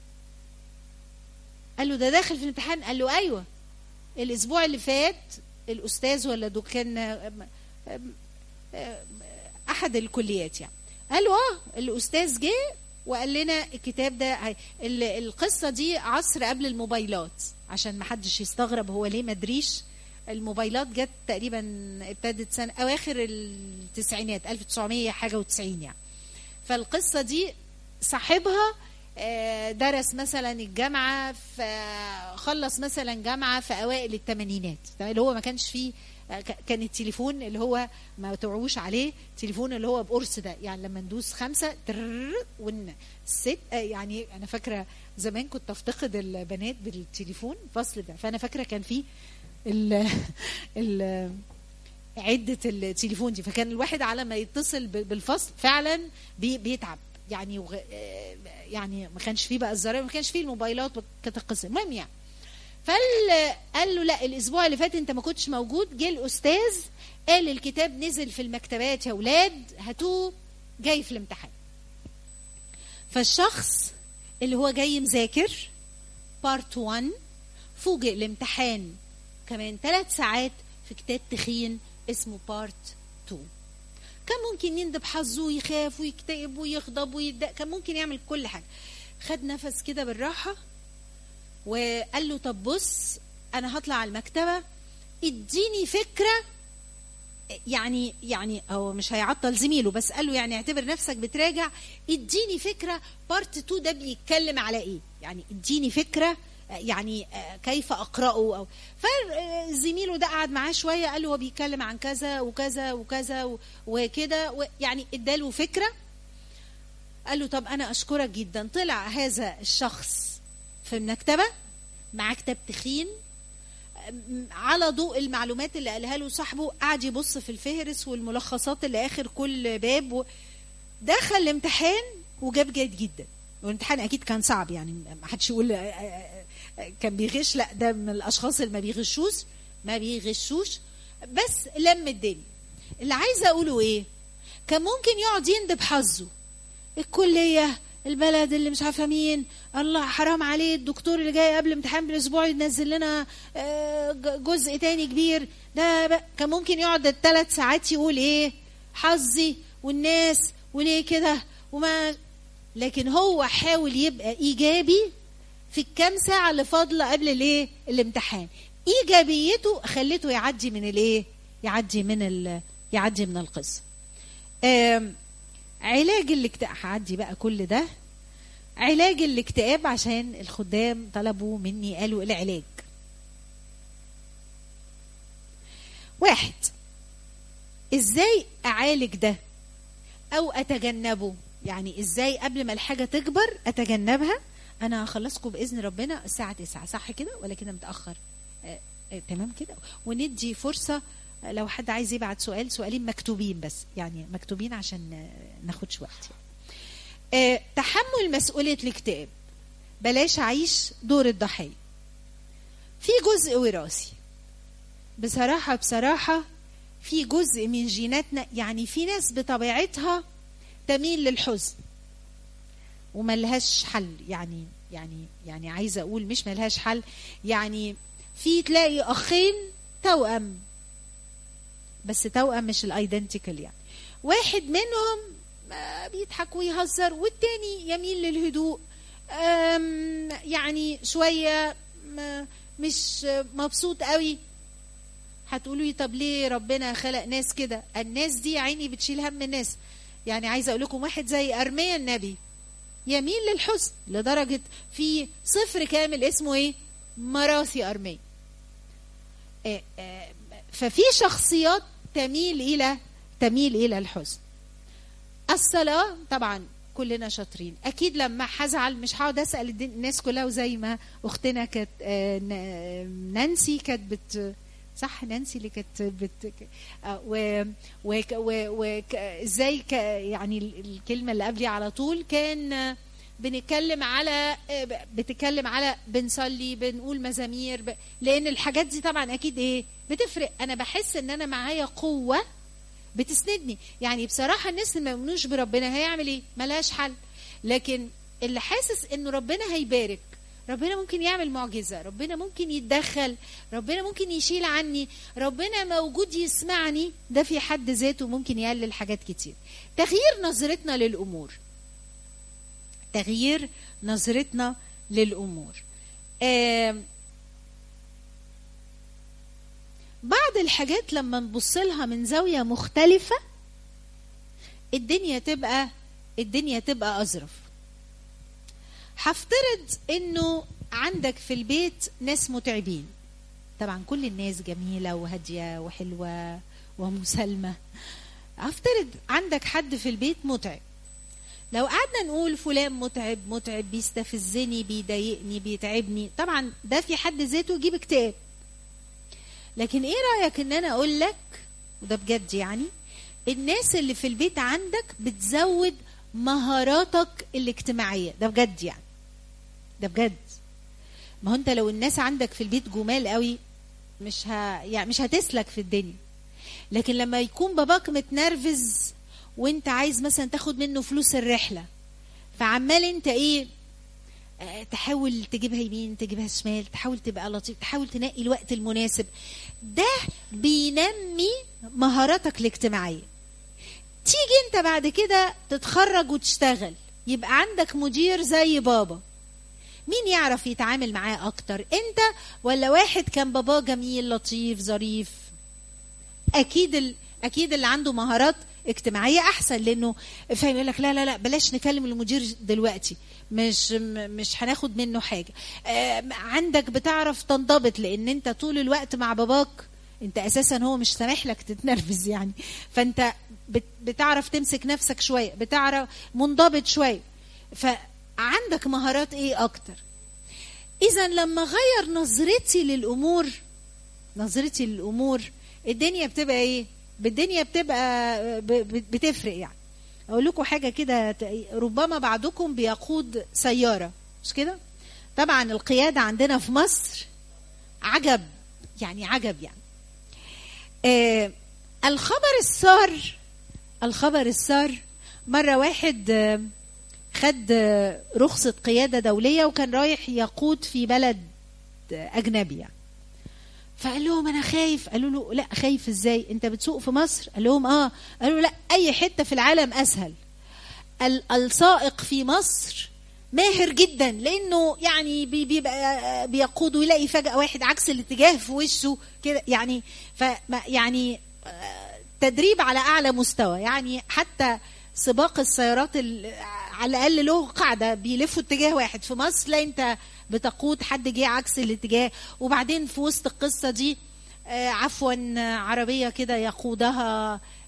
قال له ده داخل في الامتحان قال له ايوه الاسبوع اللي فات الاستاذ ولا دو كان احد الكليات يعني قال له اه الاستاذ جه وقال لنا الكتاب ده القصه دي عصر قبل الموبايلات عشان ما حدش يستغرب هو ليه ما ادريش الموبايلات جت تقريبا ابتدت سنه اواخر التسعينات 1900 حاجه و90 يعني فالقصه دي صاحبها درس مثلا الجامعه فخلص مثلا جامعه في اوائل الثمانينات اللي هو ما كانش فيه كان التليفون اللي هو ما توعوش عليه تليفون اللي هو بقرص ده يعني لما ندوس خمسة ترر والست يعني انا فاكره زمان كنت افتقد البنات بالتليفون فصل ده فانا فاكره كان في ال ال عده التليفون دي فكان الواحد على ما يتصل بالفصل فعلا بي بيتعب يعني وغ... يعني ما كانش فيه بقى الزراير ما كانش فيه الموبايلات كانت القصه المهم يعني فقال قال له لا الاسبوع اللي فات انت ما كنتش موجود جه الاستاذ قال الكتاب نزل في المكتبات يا اولاد هاتوه جاي في الامتحان فالشخص اللي هو جاي مذاكر بارت 1 فوجئ الامتحان كمان ثلاث ساعات في كتاب تخين اسمه بارت 2 كان ممكن يندب حظه ويخاف ويكتئب ويغضب ويتضايق كان ممكن يعمل كل حاجه خد نفس كده بالراحه وقال له طب بص انا هطلع على المكتبه اديني فكره يعني يعني هو مش هيعطل زميله بس قال له يعني اعتبر نفسك بتراجع اديني فكره بارت 2 ده بيتكلم على ايه يعني اديني فكره يعني كيف اقراه او فزميله ده قعد معاه شويه قال له هو بيتكلم عن كذا وكذا وكذا وكده يعني اداله فكره قال له طب انا اشكرك جدا طلع هذا الشخص في المكتبه معاه كتاب تخين على ضوء المعلومات اللي قالها له صاحبه قعد يبص في الفهرس والملخصات اللي اخر كل باب و... دخل الامتحان وجاب جيد جدا والامتحان اكيد كان صعب يعني ما حدش يقول كان بيغش لا ده من الاشخاص اللي ما بيغشوش ما بيغشوش بس لم الدنيا اللي عايزه اقوله ايه كان ممكن يقعد يندب حظه الكليه البلد اللي مش عارفه مين الله حرام عليه الدكتور اللي جاي قبل امتحان بالاسبوع ينزل لنا جزء تاني كبير ده كان ممكن يقعد الثلاث ساعات يقول ايه حظي والناس وليه كده وما لكن هو حاول يبقى ايجابي في الكام ساعه اللي فاضله قبل الايه الامتحان ايجابيته خلته يعدي من الايه يعدي من ال... يعدي من القصه علاج الاكتئاب هعدي بقى كل ده علاج الاكتئاب عشان الخدام طلبوا مني قالوا العلاج واحد ازاي اعالج ده او اتجنبه يعني ازاي قبل ما الحاجه تكبر اتجنبها انا هخلصكم باذن ربنا الساعه 9 صح كده ولا كده متاخر آه آه تمام كده وندي فرصه لو حد عايز يبعت سؤال سؤالين مكتوبين بس يعني مكتوبين عشان ناخدش وقت آه تحمل مسؤوليه الاكتئاب بلاش اعيش دور الضحيه في جزء وراثي بصراحه بصراحه في جزء من جيناتنا يعني في ناس بطبيعتها تميل للحزن وملهاش حل يعني يعني يعني عايزه اقول مش ملهاش حل يعني في تلاقي اخين توأم بس توأم مش الايدنتيكال يعني واحد منهم بيضحك ويهزر والتاني يميل للهدوء يعني شويه مش مبسوط قوي هتقولوا لي طب ليه ربنا خلق ناس كده الناس دي عيني بتشيل هم الناس يعني عايزه اقول لكم واحد زي ارميا النبي يميل للحزن لدرجه في صفر كامل اسمه ايه مراثي ارميا ففي شخصيات تميل الى تميل الى الحزن الصلاه طبعا كلنا شاطرين اكيد لما هزعل مش هقعد اسال الناس كلها وزي ما اختنا كانت نانسي كانت بت صح نانسي اللي كانت بت و وازاي يعني الكلمه اللي قبلي على طول كان بنتكلم على بتتكلم على بنصلي بنقول مزامير ب... لان الحاجات دي طبعا اكيد ايه بتفرق انا بحس ان انا معايا قوه بتسندني يعني بصراحه الناس اللي ما يؤمنوش بربنا هيعمل ايه ملهاش حل لكن اللي حاسس انه ربنا هيبارك ربنا ممكن يعمل معجزة ربنا ممكن يتدخل ربنا ممكن يشيل عني ربنا موجود يسمعني ده في حد ذاته ممكن يقلل حاجات كتير تغيير نظرتنا للأمور تغيير نظرتنا للأمور آه بعض الحاجات لما نبص لها من زاوية مختلفة الدنيا تبقى الدنيا تبقى أظرف هفترض انه عندك في البيت ناس متعبين طبعا كل الناس جميلة وهادية وحلوة ومسالمة هفترض عندك حد في البيت متعب لو قعدنا نقول فلان متعب متعب بيستفزني بيضايقني بيتعبني طبعا ده في حد ذاته يجيب اكتئاب لكن ايه رأيك ان انا اقول لك وده بجد يعني الناس اللي في البيت عندك بتزود مهاراتك الاجتماعية ده بجد يعني ده بجد ما هو انت لو الناس عندك في البيت جمال قوي مش ه... يعني مش هتسلك في الدنيا لكن لما يكون باباك متنرفز وانت عايز مثلا تاخد منه فلوس الرحلة فعمال انت ايه اه تحاول تجيبها يمين تجيبها شمال تحاول تبقى لطيف تحاول تنقي الوقت المناسب ده بينمي مهاراتك الاجتماعيه تيجي انت بعد كده تتخرج وتشتغل يبقى عندك مدير زي بابا مين يعرف يتعامل معاه اكتر انت ولا واحد كان باباه جميل لطيف ظريف اكيد ال... اكيد اللي عنده مهارات اجتماعيه احسن لانه فاهم يقول لك لا لا لا بلاش نكلم المدير دلوقتي مش مش هناخد منه حاجه آه عندك بتعرف تنضبط لان انت طول الوقت مع باباك انت اساسا هو مش سامح لك تتنرفز يعني فانت بتعرف تمسك نفسك شويه بتعرف منضبط شويه فعندك مهارات ايه اكتر اذا لما غير نظرتي للامور نظرتي للامور الدنيا بتبقى ايه بالدنيا بتبقى بتفرق يعني اقول لكم حاجه كده ربما بعضكم بيقود سياره مش كده طبعا القياده عندنا في مصر عجب يعني عجب يعني آه الخبر السار الخبر السار مرة واحد آه خد آه رخصة قيادة دولية وكان رايح يقود في بلد أجنبي يعني فقال لهم أنا خايف قالوا له لا خايف إزاي أنت بتسوق في مصر قال لهم آه قالوا لا أي حتة في العالم أسهل السائق في مصر ماهر جدا لانه يعني بيبقى بيقود ويلاقي فجاه واحد عكس الاتجاه في وشه كده يعني ف يعني تدريب على اعلى مستوى يعني حتى سباق السيارات على الاقل له قاعده بيلفوا اتجاه واحد في مصر لا انت بتقود حد جه عكس الاتجاه وبعدين في وسط القصه دي عفوا عربيه كده يقودها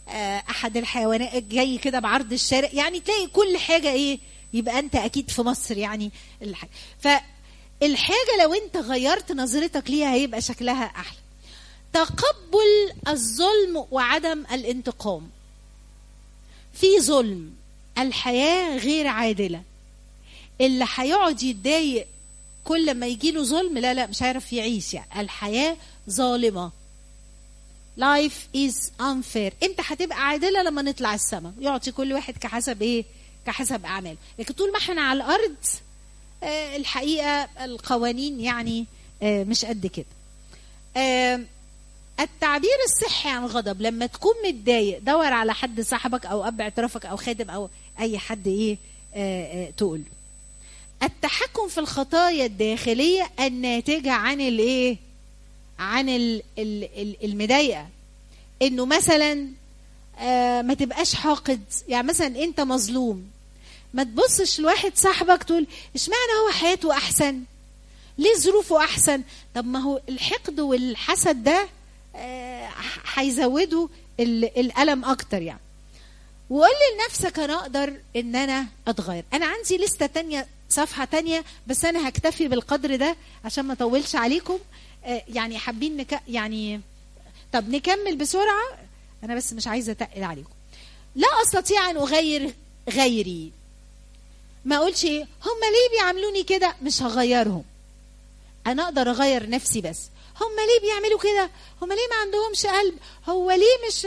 آه، احد الحيوانات جاي كده بعرض الشارع يعني تلاقي كل حاجه ايه يبقى انت اكيد في مصر يعني الحاجة. فالحاجه لو انت غيرت نظرتك ليها هيبقى شكلها احلى تقبل الظلم وعدم الانتقام في ظلم الحياه غير عادله اللي هيقعد يتضايق كل ما يجي له ظلم لا لا مش هيعرف يعيش يعني الحياه ظالمه life is unfair انت هتبقى عادله لما نطلع السماء يعطي كل واحد كحسب ايه كحسب اعماله لكن طول ما احنا على الارض آه الحقيقه القوانين يعني آه مش قد كده آه التعبير الصحي عن الغضب لما تكون متضايق دور على حد صاحبك او اب اعترافك او خادم او اي حد ايه آه آه تقول له التحكم في الخطايا الداخليه الناتجه عن الايه عن ال- ال- ال- المضايقه انه مثلا آه ما تبقاش حاقد يعني مثلا انت مظلوم ما تبصش لواحد صاحبك تقول اشمعنى هو حياته احسن ليه ظروفه احسن طب ما هو الحقد والحسد ده آه، هيزودوا ال- الالم اكتر يعني وقول لنفسك انا اقدر ان انا اتغير انا عندي لستة تانية صفحة تانية بس انا هكتفي بالقدر ده عشان ما اطولش عليكم آه، يعني حابين نك... يعني طب نكمل بسرعة انا بس مش عايزة اتقل عليكم لا استطيع ان اغير غيري ما اقولش ايه هم ليه بيعاملوني كده مش هغيرهم انا اقدر اغير نفسي بس هم ليه بيعملوا كده هم ليه ما عندهمش قلب هو ليه مش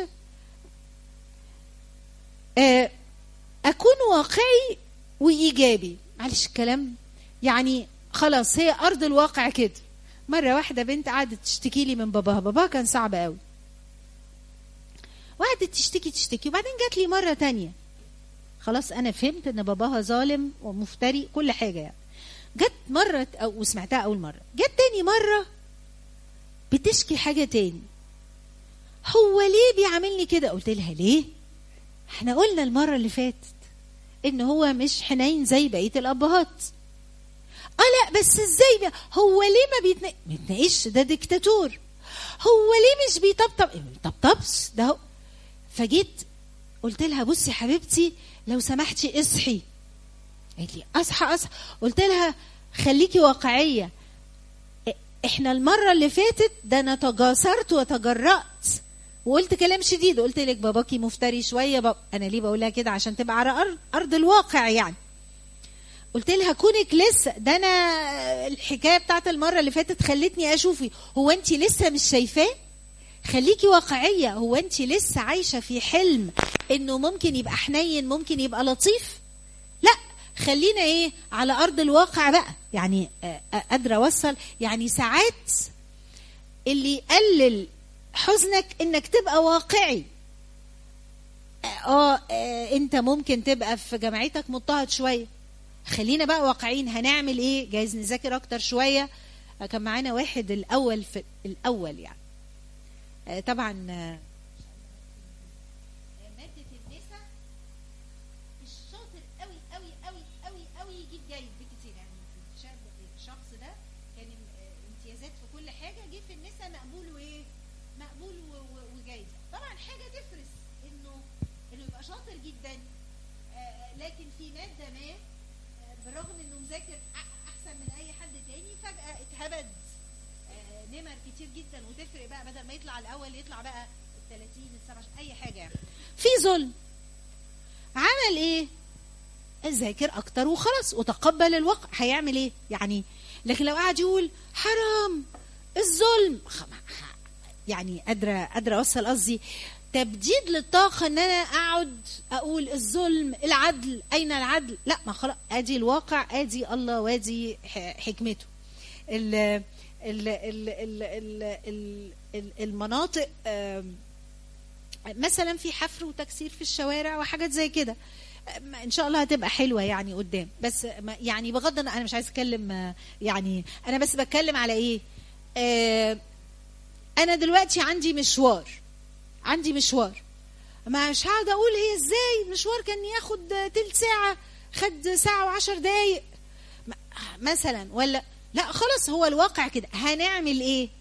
آه، اكون واقعي وايجابي معلش الكلام يعني خلاص هي ارض الواقع كده مره واحده بنت قعدت تشتكي لي من باباها باباها كان صعب قوي وقعدت تشتكي تشتكي وبعدين جات لي مره تانية خلاص انا فهمت ان باباها ظالم ومفتري كل حاجه يعني جت مره او وسمعتها اول مره جت تاني مره بتشكي حاجه تاني هو ليه بيعاملني كده قلت لها ليه احنا قلنا المره اللي فاتت ان هو مش حنين زي بقيه الابهات اه لا بس ازاي بقى هو ليه ما بيتنا... ما بيتناقش ده ديكتاتور هو ليه مش بيطبطب إيه، ما بيطبطبش ده هو فجيت قلت لها بصي حبيبتي لو سمحتي اصحي قالت لي اصحى اصحى قلت لها خليكي واقعيه إ- احنا المره اللي فاتت ده انا تجاسرت وتجرأت وقلت كلام شديد قلت لك باباكي مفتري شويه بابا. انا ليه بقولها كده عشان تبقى على ارض ارض الواقع يعني قلت لها كونك لسه ده انا الحكايه بتاعت المره اللي فاتت خلتني اشوفي هو انت لسه مش شايفاه خليكي واقعيه هو انت لسه عايشه في حلم انه ممكن يبقى حنين ممكن يبقى لطيف لا خلينا ايه على ارض الواقع بقى يعني آه، آه، قادره اوصل يعني ساعات اللي يقلل حزنك انك تبقى واقعي اه آه، انت ممكن تبقى في جامعتك مضطهد شويه خلينا بقى واقعيين هنعمل ايه جايز نذاكر اكتر شويه آه، كان معانا واحد الاول في الاول يعني آه، طبعا آه، ماده النساء الشاطر قوي قوي قوي قوي قوي يجيب جيد بكتير يعني الشاب الشخص ده كان آه، امتيازات في كل حاجه جه في النساء مقبول وايه مقبول و- و- وجايزه طبعا حاجه تفرس انه انه يبقى شاطر جدا آه، لكن في ماده ما آه، بالرغم انه مذاكر أ- احسن من اي حد تاني فجاه اتهبد آه، نمر كتير جدا وتفرق بقى بدل ما يطلع الاول يطلع بقى ال 30 ال 27 اي حاجه يعني في ظلم عمل ايه ذاكر اكتر وخلاص وتقبل الواقع هيعمل ايه يعني لكن لو قعد يقول حرام الظلم خ- خ- يعني قادره قادره اوصل قصدي تبديد للطاقه ان انا اقعد اقول الظلم العدل اين العدل لا ما خلاص ادي الواقع ادي الله وادي ح- حكمته ال ال ال ال ال ال ال المناطق آم، مثلا في حفر وتكسير في الشوارع وحاجات زي كده أم، ان شاء الله هتبقى حلوه يعني قدام بس ما- يعني بغض النظر انا مش عايز اتكلم آه، يعني انا بس بتكلم على ايه آه، انا دلوقتي عندي مشوار عندي مشوار ما مش هقعد اقول هي ازاي مشوار كان ياخد آه، تلت ساعه خد ساعه وعشر دقايق م- مثلا ولا لا خلاص هو الواقع كده هنعمل ايه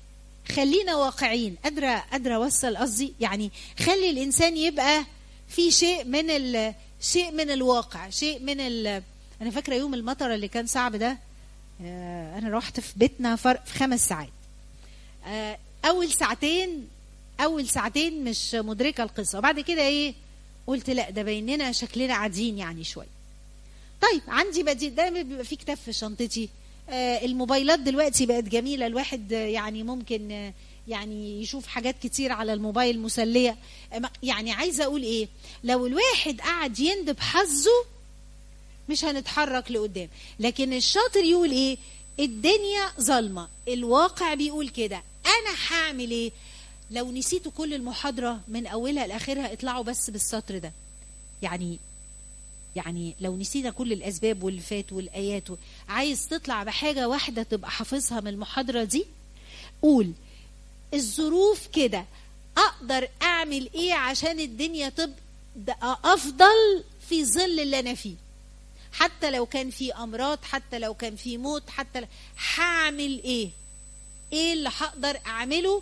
خلينا واقعيين قادره قادره اوصل قصدي يعني خلي الانسان يبقى في شيء من ال... شيء من الواقع شيء من ال... انا فاكره يوم المطر اللي كان صعب ده آه، انا رحت في بيتنا فرق في خمس ساعات آه، اول ساعتين اول ساعتين مش مدركه القصه وبعد كده ايه قلت لا ده بيننا شكلنا عاديين يعني شويه طيب عندي بديل ده بيبقى في كتاب في شنطتي آه، الموبايلات دلوقتي بقت جميله الواحد آه، يعني ممكن آه، يعني يشوف حاجات كتير على الموبايل مسليه آه، ما- يعني عايزه اقول ايه لو الواحد قعد يندب حظه مش هنتحرك لقدام لكن الشاطر يقول ايه الدنيا ظلمه الواقع بيقول كده انا هعمل ايه لو نسيتوا كل المحاضره من اولها لاخرها اطلعوا بس بالسطر ده يعني يعني لو نسينا كل الاسباب واللي فات والايات و- عايز تطلع بحاجه واحده تبقى حافظها من المحاضره دي قول الظروف كده اقدر اعمل ايه عشان الدنيا تبقى افضل في ظل اللي انا فيه حتى لو كان في امراض حتى لو كان في موت حتى لو هعمل ايه ايه اللي هقدر اعمله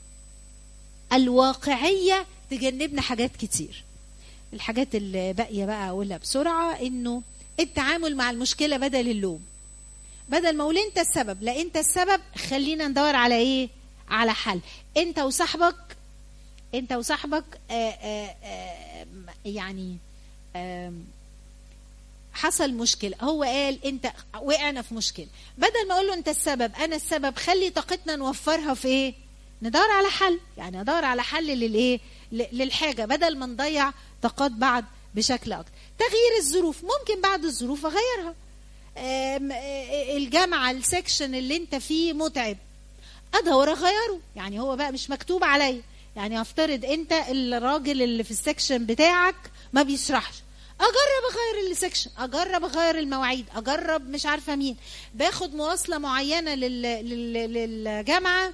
الواقعيه تجنبنا حاجات كتير الحاجات اللي باقيه بقى اقولها بسرعه انه التعامل مع المشكله بدل اللوم بدل ما اقول انت السبب لا انت السبب خلينا ندور على ايه على حل انت وصاحبك انت وصاحبك آآ آآ يعني آم، حصل مشكلة هو قال انت وقعنا في مشكلة بدل ما اقول له انت السبب انا السبب خلي طاقتنا نوفرها في ايه ندور على حل يعني ادور على حل للايه ل- للحاجة بدل ما نضيع طاقات بعض بشكل اكتر تغيير الظروف ممكن بعد الظروف اغيرها آم، آه، الجامعة السكشن اللي انت فيه متعب ادور اغيره يعني هو بقى مش مكتوب عليا يعني افترض انت الراجل اللي في السكشن بتاعك ما بيشرحش اجرب اغير السكشن اجرب اغير المواعيد اجرب مش عارفه مين باخد مواصله معينه لل... لل... للجامعه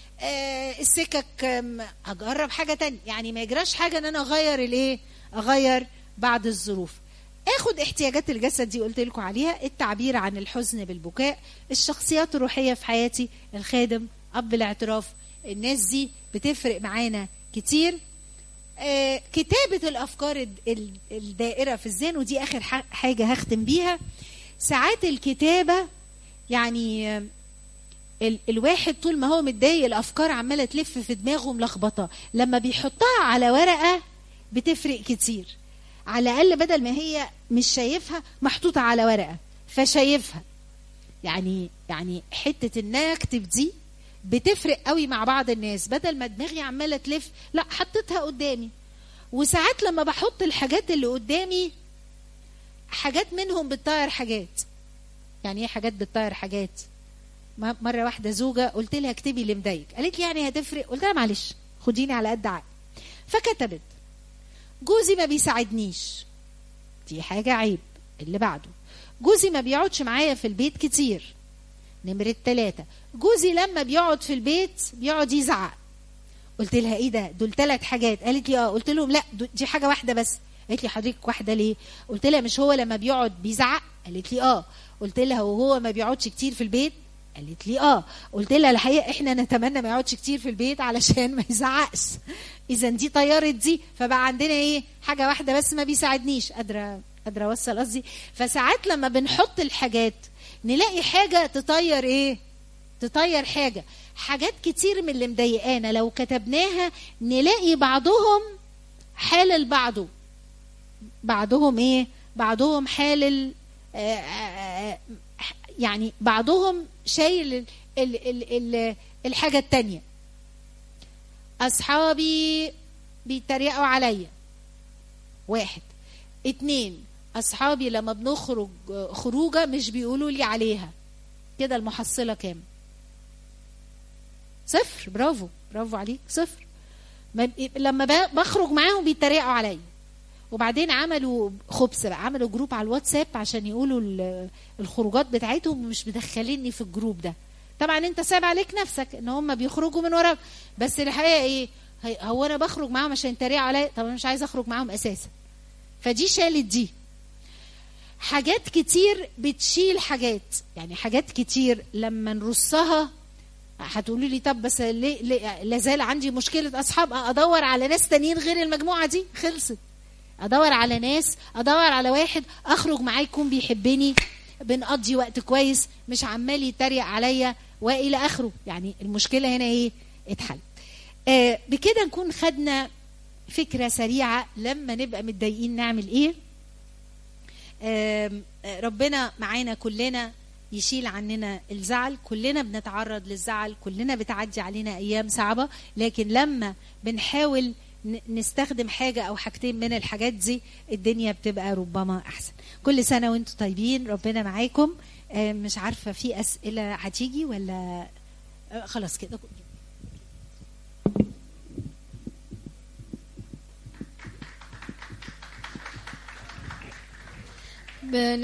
آه السكك آم، اجرب حاجه تانية يعني ما يجراش حاجه ان انا اغير الايه اغير بعد الظروف اخد احتياجات الجسد دي قلت لكم عليها التعبير عن الحزن بالبكاء الشخصيات الروحيه في حياتي الخادم اب الاعتراف الناس دي بتفرق معانا كتير آه، كتابة الأفكار الد- ال- الدائرة في الذهن ودي آخر ح- حاجة هختم بيها ساعات الكتابة يعني آه، ال- الواحد طول ما هو متضايق الأفكار عمالة تلف في دماغه ملخبطة لما بيحطها على ورقة بتفرق كتير على الأقل بدل ما هي مش شايفها محطوطة على ورقة فشايفها يعني يعني حته ان أنا اكتب دي بتفرق قوي مع بعض الناس بدل ما دماغي عماله تلف لا حطيتها قدامي وساعات لما بحط الحاجات اللي قدامي حاجات منهم بتطير حاجات يعني ايه حاجات بتطير حاجات م- مره واحده زوجه قلت لها اكتبي اللي مضايق قالت لي يعني هتفرق قلت لها معلش خديني على قد عقلي فكتبت جوزي ما بيساعدنيش دي حاجه عيب اللي بعده جوزي ما بيقعدش معايا في البيت كتير نمرة ثلاثة جوزي لما بيقعد في البيت بيقعد يزعق قلت لها ايه ده دول ثلاث حاجات قالت لي اه قلت لهم لا دو- دي حاجة واحدة بس قالت لي حضرتك واحدة ليه قلت لها مش هو لما بيقعد بيزعق قالت لي اه قلت لها وهو ما بيقعدش كتير في البيت قالت لي اه قلت لها الحقيقه احنا نتمنى ما يقعدش كتير في البيت علشان ما يزعقش اذا دي طيرت دي فبقى عندنا ايه حاجه واحده بس ما بيساعدنيش قادره قادره اوصل قصدي فساعات لما بنحط الحاجات نلاقي حاجه تطير ايه تطير حاجه حاجات كتير من اللي مضايقانا لو كتبناها نلاقي بعضهم حالل بعضه بعضهم ايه بعضهم حالل آه، آه، آه، يعني بعضهم شايل ال ال ال ال الحاجة التانية أصحابي بيتريقوا عليا واحد اتنين أصحابي لما بنخرج آه، خروجة مش بيقولوا لي عليها كده المحصلة كام صفر برافو برافو عليك صفر ما ب- لما ب- بخرج معاهم بيتريقوا عليا وبعدين عملوا خبز بقى عملوا جروب على الواتساب عشان يقولوا ال- الخروجات بتاعتهم مش مدخليني في الجروب ده طبعا انت سايب عليك نفسك ان هم بيخرجوا من وراك بس الحقيقه ايه هي- هو انا بخرج معاهم عشان يتريقوا عليا طب انا مش عايزه اخرج معاهم اساسا فدي شالت دي حاجات كتير بتشيل حاجات يعني حاجات كتير لما نرصها هتقولوا لي طب بس ليه, ليه لازال عندي مشكله اصحاب ادور على ناس تانيين غير المجموعه دي خلصت ادور على ناس ادور على واحد اخرج معاه يكون بيحبني بنقضي وقت كويس مش عمال يتريق عليا والى اخره يعني المشكله هنا ايه اتحل آه بكده نكون خدنا فكره سريعه لما نبقى متضايقين نعمل ايه آم، آه ربنا معانا كلنا يشيل عننا الزعل كلنا بنتعرض للزعل كلنا بتعدي علينا ايام صعبه لكن لما بنحاول ن- نستخدم حاجه او حاجتين من الحاجات دي الدنيا بتبقى ربما احسن كل سنه وانتم طيبين ربنا معاكم آه، مش عارفه في اسئله هتيجي ولا آه، خلاص كده بن-